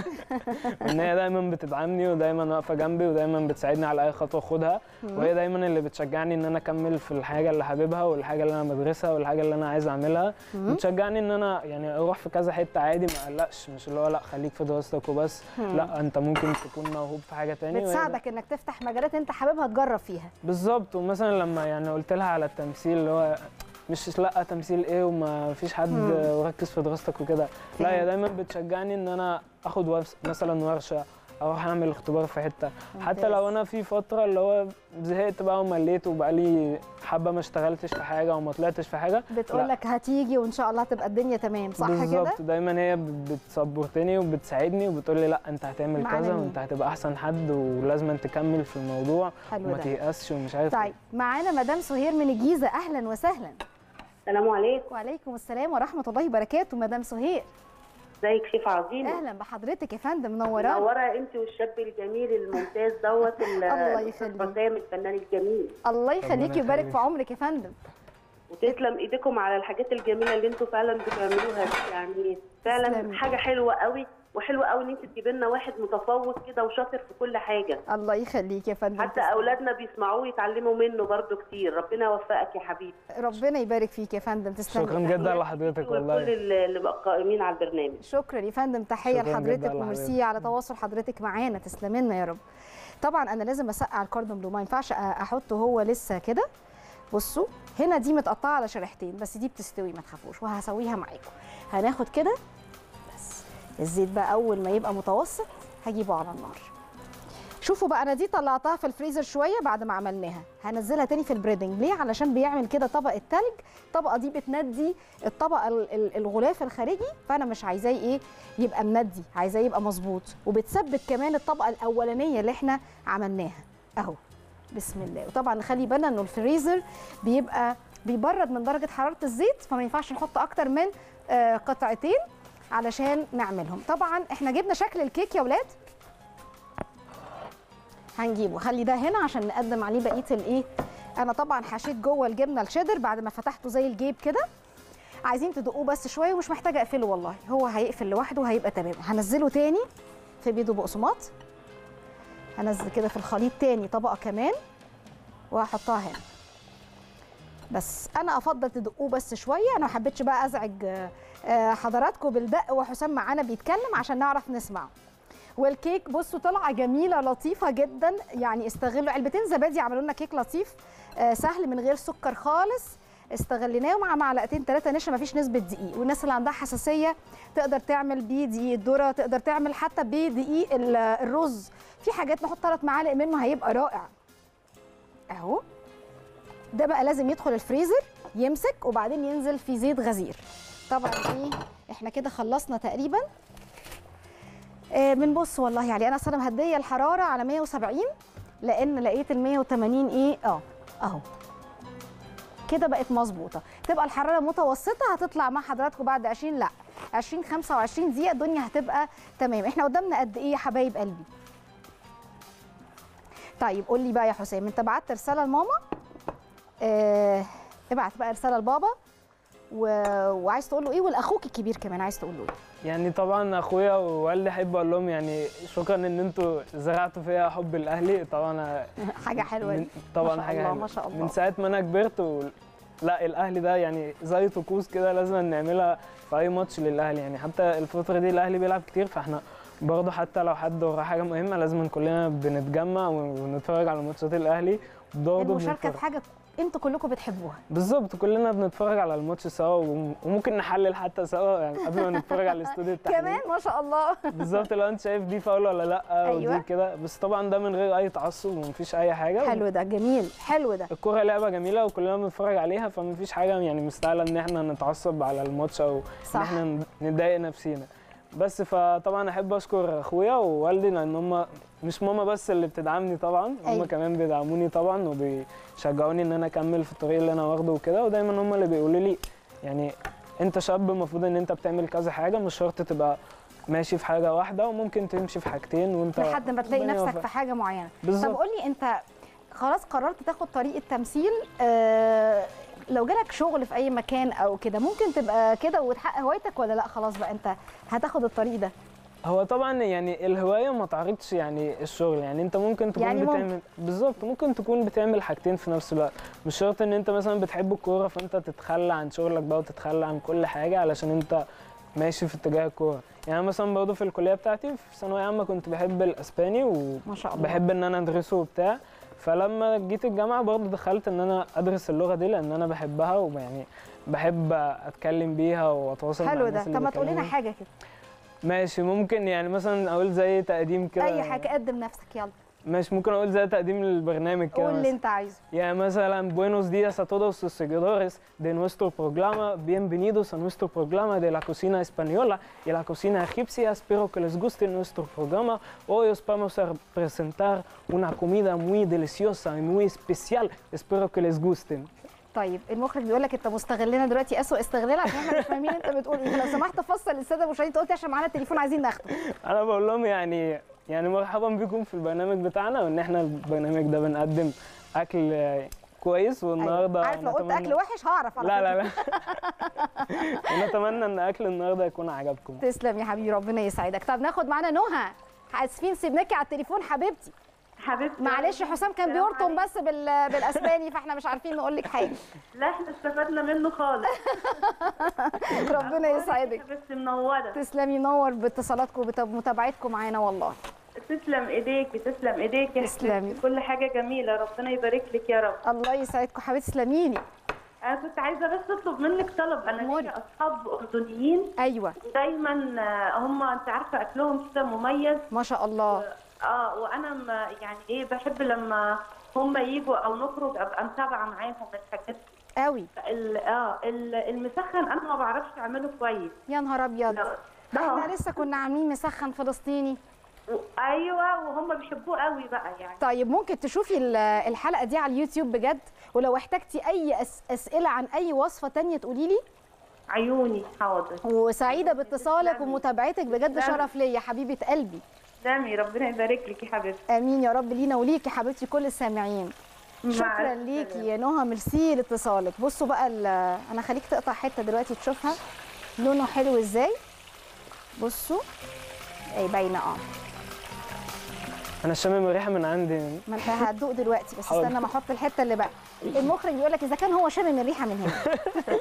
ان هي دايما بتدعمني ودايما واقفه جنبي ودايما بتساعدني على اي خطوه اخدها وهي دايما اللي بتشجعني ان انا اكمل في الحاجه اللي حاببها والحاجه اللي انا بدرسها والحاجه اللي انا عايز اعملها مم. بتشجعني ان انا يعني اروح في كذا حته عادي ما اقلقش مش اللي هو لا خليك في دراستك وبس مم. لا انت ممكن تكون موهوب في حاجه تاني وهي بتساعدك انك تفتح مجالات انت حاببها تجرب فيها بالظبط ومثلا لما يعني قلت لها على التمثيل اللي هو مش لا تمثيل ايه وما فيش حد مم. وركز في دراستك وكده لا هي دايما بتشجعني ان انا اخد ورس- مثلا ورشه اروح اعمل اختبار في حته حتى ممتاز. لو انا في فتره اللي هو زهقت بقى ومليت وبقالي حبه ما اشتغلتش في حاجه وما طلعتش في حاجه بتقول لا. لك هتيجي وان شاء الله هتبقى الدنيا تمام صح كده بالظبط دايما هي ب- بتسبورتني وبتساعدني وبتقول لي لا انت هتعمل معانا كذا مين؟ وانت هتبقى احسن حد ولازم تكمل في الموضوع حلو وما ده تيأسش ومش عارف إيه. طيب معانا مدام سهير من الجيزه اهلا وسهلا السلام عليكم وعليكم السلام ورحمه الله وبركاته مدام سهير ازيك شيف عظيم اهلا بحضرتك يا فندم منورانا منوره انت والشاب الجميل الممتاز دوت ال- الله الأستاذ يخليك. حسام الفنان الجميل الله يخليكي ويبارك يخليك. في عمرك يا فندم وتسلم ايديكم على الحاجات الجميله اللي انتوا فعلا بتعملوها دي يعني فعلا تسلمي. حاجه حلوه قوي وحلوه قوي ان انت تجيبي لنا واحد متفوق كده وشاطر في كل حاجه الله يخليك يا فندم حتى تسلم. اولادنا بيسمعوه يتعلموا منه برضو كتير ربنا يوفقك يا حبيبي ربنا يبارك فيك يا فندم تسلمي شكرا جدا لحضرتك وكل والله اللي اللي بقى قائمين على البرنامج شكرا يا فندم تحيه شكراً لحضرتك جداً وميرسي لحضرتك. على تواصل حضرتك معانا تسلمي لنا يا رب طبعا انا لازم اسقع الكاردون بلو ما ينفعش أ- احطه هو لسه كده بصوا هنا دي متقطعه على شريحتين بس دي بتستوي ما تخافوش وهسويها معاكم هناخد كده بس الزيت بقى اول ما يبقى متوسط هجيبه على النار شوفوا بقى انا دي طلعتها في الفريزر شويه بعد ما عملناها هنزلها تاني في البريدنج ليه علشان بيعمل كده طبقه تلج الطبقه دي بتندي الطبقه ال- ال- الغلاف الخارجي فانا مش عايزاه ايه يبقى مندي عايزاه يبقى مظبوط وبتثبت كمان الطبقه الاولانيه اللي احنا عملناها اهو بسم الله وطبعا نخلي بالنا انه الفريزر بيبقى بيبرد من درجه حراره الزيت فما ينفعش نحط اكتر من آه، قطعتين علشان نعملهم طبعا احنا جبنا شكل الكيك يا ولاد هنجيبه خلي ده هنا عشان نقدم عليه بقيه الايه انا طبعا حشيت جوه الجبنه الشيدر بعد ما فتحته زي الجيب كده عايزين تدقوه بس شويه ومش محتاجه اقفله والله هو هيقفل لوحده وهيبقى تمام هنزله تاني في بيض وبقسماط هنزل كده في الخليط تاني طبقه كمان وهحطها هنا بس انا افضل تدقوه بس شويه انا ما حبيتش بقى ازعج آه، آه، حضراتكم بالدق وحسام معانا بيتكلم عشان نعرف نسمعه والكيك بصوا طالعه جميله لطيفه جدا يعني استغلوا علبتين زبادي عملوا لنا كيك لطيف آه، سهل من غير سكر خالص استغليناه مع معلقتين ثلاثه نشا مفيش نسبه دقيق والناس اللي عندها حساسيه تقدر تعمل بيه دقيق الذره تقدر تعمل حتى بدقيق ال- الرز في حاجات نحط ثلاث معالق منه هيبقى رائع اهو ده بقى لازم يدخل الفريزر يمسك وبعدين ينزل في زيت غزير طبعا ايه احنا كده خلصنا تقريبا آه بنبص والله يعني انا اصلا مهديه الحراره على 170 لان لقيت ال 180 ايه اه اهو كده بقت مظبوطه تبقى الحراره متوسطه هتطلع مع حضراتكم بعد 20 لا 20 25 دقيقه الدنيا هتبقى تمام احنا قدامنا قد ايه يا حبايب قلبي طيب قول لي بقى يا حسام انت بعت رساله لماما آه ابعت بقى رساله لبابا و... وعايز تقول له ايه ولاخوك الكبير كمان عايز تقول له ايه يعني طبعا اخويا ووالدي احب اقول لهم يعني شكرا ان انتوا زرعتوا فيا حب الاهلي طبعا حاجه حلوه من دي طبعا ما شاء حاجه الله، حلوة. ما شاء الله. من ساعه ما انا كبرت و... لا الاهلي ده يعني زي طقوس كده لازم نعملها في اي ماتش للاهلي يعني حتى الفتره دي الاهلي بيلعب كتير فاحنا برضه حتى لو حد وراه حاجه مهمه لازم كلنا بنتجمع ونتفرج على ماتشات الاهلي برضه المشاركه بنتفرج. في حاجه انتوا كلكم بتحبوها بالظبط كلنا بنتفرج على الماتش سوا وم- وممكن نحلل حتى سوا يعني قبل ما نتفرج على الاستوديو التحليل كمان ما شاء الله بالظبط لو انت شايف دي فاول ولا لا أيوة. ودي كده بس طبعا ده من غير اي تعصب ومفيش اي حاجه حلو ده جميل حلو ده الكوره لعبه جميله وكلنا بنتفرج عليها فمفيش حاجه يعني مستاهله ان احنا نتعصب على الماتش او ان صح احنا نضايق نفسينا بس فطبعا احب اشكر اخويا ووالدي لان هم مش ماما بس اللي بتدعمني طبعا هم أيوة. كمان بيدعموني طبعا وبيشجعوني ان انا اكمل في الطريق اللي انا واخده وكده ودايما هم اللي بيقولوا لي يعني انت شاب المفروض ان انت بتعمل كذا حاجه مش شرط تبقى ماشي في حاجه واحده وممكن تمشي في حاجتين وانت لحد ما تلاقي ربنا نفسك يوفقك. في حاجه معينه طب بالظبط قول لي انت خلاص قررت تاخد طريق التمثيل آه لو جالك شغل في اي مكان او كده ممكن تبقى كده وتحقق هوايتك ولا لا خلاص بقى انت هتاخد الطريق ده هو طبعا يعني الهوايه ما تعرضش يعني الشغل يعني انت ممكن تكون يعني بتعمل ممكن. بالظبط ممكن تكون بتعمل حاجتين في نفس الوقت مش شرط ان انت مثلا بتحب الكوره فانت تتخلى عن شغلك بقى وتتخلى عن كل حاجه علشان انت ماشي في اتجاه الكوره يعني أنا مثلا برضه في الكليه بتاعتي في ثانويه عامه كنت بحب الاسباني ما شاء الله وبحب ان انا ادرسه وبتاع فلما جيت الجامعه برضه دخلت ان انا ادرس اللغه دي لان انا بحبها ويعني بحب اتكلم بيها واتواصل مع حلو ده الناس اللي طب ما تقول لنا بيكلموني. حاجه كده ماشي ممكن يعني مثلا اقول زي تقديم كده اي حاجه قدم نفسك يلا ماشي ممكن اقول زي تقديم للبرنامج كده قول اللي مثلا. انت عايزه يعني مثلا buenos días a todos los seguidores de nuestro programa bienvenidos a nuestro programa de la cocina española y la cocina egipcia espero que les guste nuestro programa hoy os vamos a presentar una comida muy deliciosa y muy especial espero que les gusten طيب المخرج بيقول لك انت مستغلنا دلوقتي اسوء استغلال عشان احنا مش فاهمين انت بتقول ايه فلو سمحت فصل للساده المشاهدين انت قلت عشان معانا التليفون عايزين ناخده انا بقول لهم يعني يعني مرحبا بكم في البرنامج بتاعنا وان احنا البرنامج ده بنقدم اكل آه، كويس والنهارده عارف لو قلت نتمنى- اكل وحش هعرف على لا فكرة. لا لا ونتمنى ان اكل النهارده يكون عجبكم تسلم يا حبيبي ربنا يسعدك طب ناخد معانا نهى اسفين سيبناكي على التليفون حبيبتي حبيبتي معلش حسام كان السلام بيرطم بس بال... بالاسباني فاحنا مش عارفين نقول لك حاجه لا احنا استفدنا منه خالص ربنا يسعدك بس منوره تسلمي نور باتصالاتكم ومتابعتكم معانا والله تسلم ايديكي تسلم ايديكي يا تسلمي. حبيبتي. كل حاجه جميله ربنا يبارك لك يا رب الله يسعدكم حبيبتي تسلميني انا كنت عايزه بس اطلب منك طلب انا أموري. ليا اصحاب اردنيين ايوه دايما آه، هم انت عارفه اكلهم كده مميز ما شاء الله اه وانا ما يعني ايه بحب لما هم يجوا او نخرج ابقى متابعه معاهم الحاجات قوي ال- اه ال- المسخن انا ما بعرفش اعمله كويس يا نهار ابيض لا. ده آه. احنا لسه كنا عاملين مسخن فلسطيني و- ايوه وهم بيحبوه قوي بقى يعني طيب ممكن تشوفي ال- الحلقه دي على اليوتيوب بجد ولو احتجتي اي أس اسئله عن اي وصفه تانية تقولي لي عيوني حاضر وسعيده باتصالك تسلمي. ومتابعتك بجد تسلمي. شرف ليا حبيبه قلبي تسلمي ربنا يبارك لك يا حبيبتي امين يا رب لينا وليكي حبيبتي كل السامعين مع شكرا السلامة. ليكي يا نهى ميرسي لاتصالك بصوا بقى ال- انا خليك تقطع حته دلوقتي تشوفها لونه حلو ازاي بصوا اي باينه اه انا شامم الريحه من عندي ما انت هتدوق دلوقتي بس حاضر. استنى ما احط الحته اللي بقى المخرج بيقول لك اذا كان هو شامم الريحه من هنا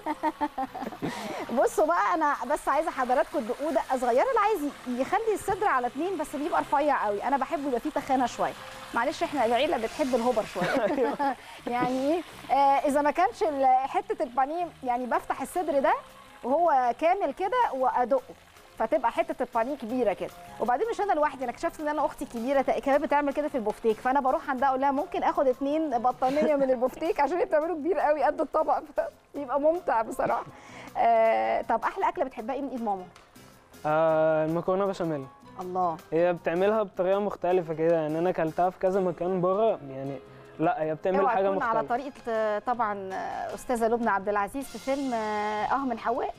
بصوا بقى انا بس عايزه حضراتكم تدوقوه دقه صغيره اللي عايز يخلي الصدر على اتنين بس بيبقى رفيع قوي انا بحبه يبقى فيه تخانه شويه معلش احنا العيله بتحب الهوبر شويه يعني ايه آه اذا ما كانش ال- حته البانيه يعني بفتح الصدر ده وهو كامل كده وادقه فتبقى حته البانيه كبيره كده وبعدين مش انا لوحدي انا اكتشفت ان انا اختي الكبيره تق- كمان بتعمل كده في البوفتيك فانا بروح عندها اقول لها ممكن اخد اتنين بطانيه من البوفتيك عشان هي بتعمله كبير قوي قد الطبق يبقى ممتع بصراحه آه طب احلى اكله بتحبها ايه من ايد ماما آه المكرونه بشاميل الله هي بتعملها بطريقه مختلفه كده يعني انا اكلتها في كذا مكان بره يعني لا هي بتعمل اوعى حاجه تكون على مختلفه طريقه آه، طبعا آه، استاذه لبنى عبد العزيز في فيلم اه آه من حواء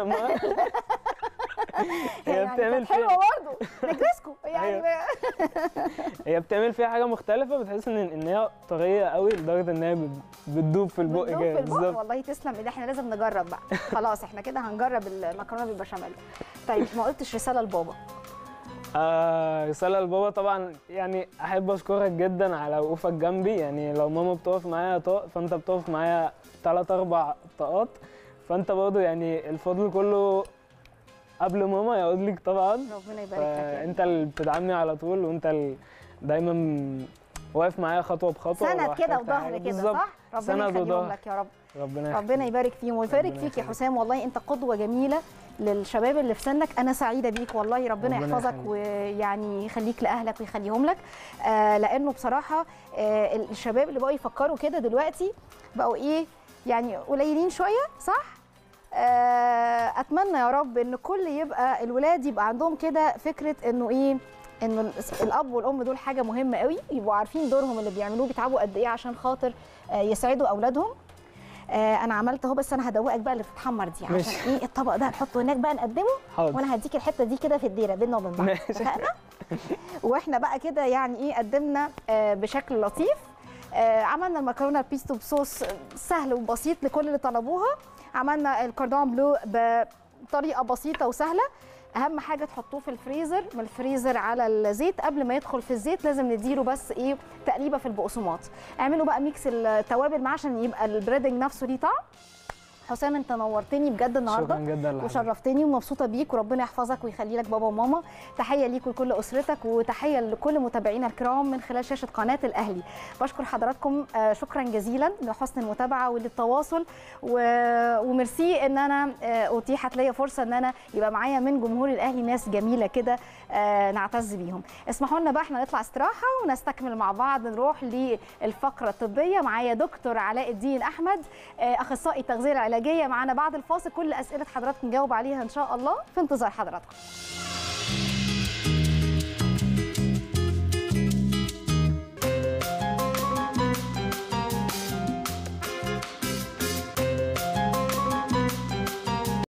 هي يعني بتعمل كانت حلوه فيها برضه نجرسكو يعني هي بتعمل فيها حاجه مختلفه بتحس ان ان هي طريه قوي لدرجه ان هي بت- بتدوب في البق بتدوب كده في البق بالظبط والله تسلم ايه ده احنا لازم نجرب بقى خلاص احنا كده هنجرب المكرونه بالبشاميل طيب ما قلتش رساله لبابا آه رسالة لبابا طبعا يعني أحب أشكرك جدا على وقوفك جنبي يعني لو ماما بتقف معايا طاق فأنت بتقف معايا تلات أربع طاقات فأنت برضه يعني الفضل كله قبل ماما يعود لك طبعا ربنا يبارك لك يا فأنت اللي بتدعمني على طول وأنت اللي دايما واقف معايا خطوه بخطوه سند ولو كده احتجت وظهر حاجة. كده بالظبط. صح ربنا سند يخليهم وظهر. لك يا رب ربنا ربنا يخليك. يبارك فيهم ويبارك ربنا فيك يا يخليك. حسام والله انت قدوه جميله للشباب اللي في سنك انا سعيده بيك والله ربنا, ربنا يحفظك يخليك. ويعني يخليك لاهلك ويخليهم لك آه لانه بصراحه آه الشباب اللي بقوا يفكروا كده دلوقتي بقوا ايه يعني قليلين شويه صح آه اتمنى يا رب ان كل يبقى الولاد يبقى عندهم كده فكره انه ايه انه ال- الاب والام دول حاجه مهمه قوي يبقوا عارفين دورهم اللي بيعملوه بيتعبوا قد ايه عشان خاطر آه يسعدوا اولادهم آه انا عملت اهو بس انا هدوقك بقى اللي بتتحمر دي عشان ماشي. ايه الطبق ده هنحطه هناك بقى نقدمه حاضر وانا هديك الحته دي كده في الديره بينا وبين بعض ماشي. اتفقنا واحنا بقى كده يعني ايه قدمنا آه بشكل لطيف آه عملنا المكرونه البيستو بصوص سهل وبسيط لكل اللي طلبوها عملنا الكوردون بلو بطريقه بسيطه وسهله اهم حاجه تحطوه في الفريزر من الفريزر على الزيت قبل ما يدخل في الزيت لازم نديله بس ايه تقليبه في البقسماط اعملوا بقى ميكس التوابل معاه عشان يبقى البريدنج نفسه ليه طعم حسام انت نورتني بجد النهارده شكرا جدا لحضرتك. وشرفتني ومبسوطه بيك وربنا يحفظك ويخلي لك بابا وماما تحيه ليك ولكل اسرتك وتحيه لكل متابعينا الكرام من خلال شاشه قناه الاهلي بشكر حضراتكم آه، شكرا جزيلا لحسن المتابعه وللتواصل و- وميرسي ان انا آه، اتيحت ليا فرصه ان انا يبقى معايا من جمهور الاهلي ناس جميله كده آه، نعتز بيهم اسمحوا لنا بقى احنا نطلع استراحه ونستكمل مع بعض نروح للفقره الطبيه معايا دكتور علاء الدين احمد آه، اخصائي التغذيه العلاجيه معانا بعد الفاصل كل اسئله حضراتكم نجاوب عليها ان شاء الله في انتظار حضراتكم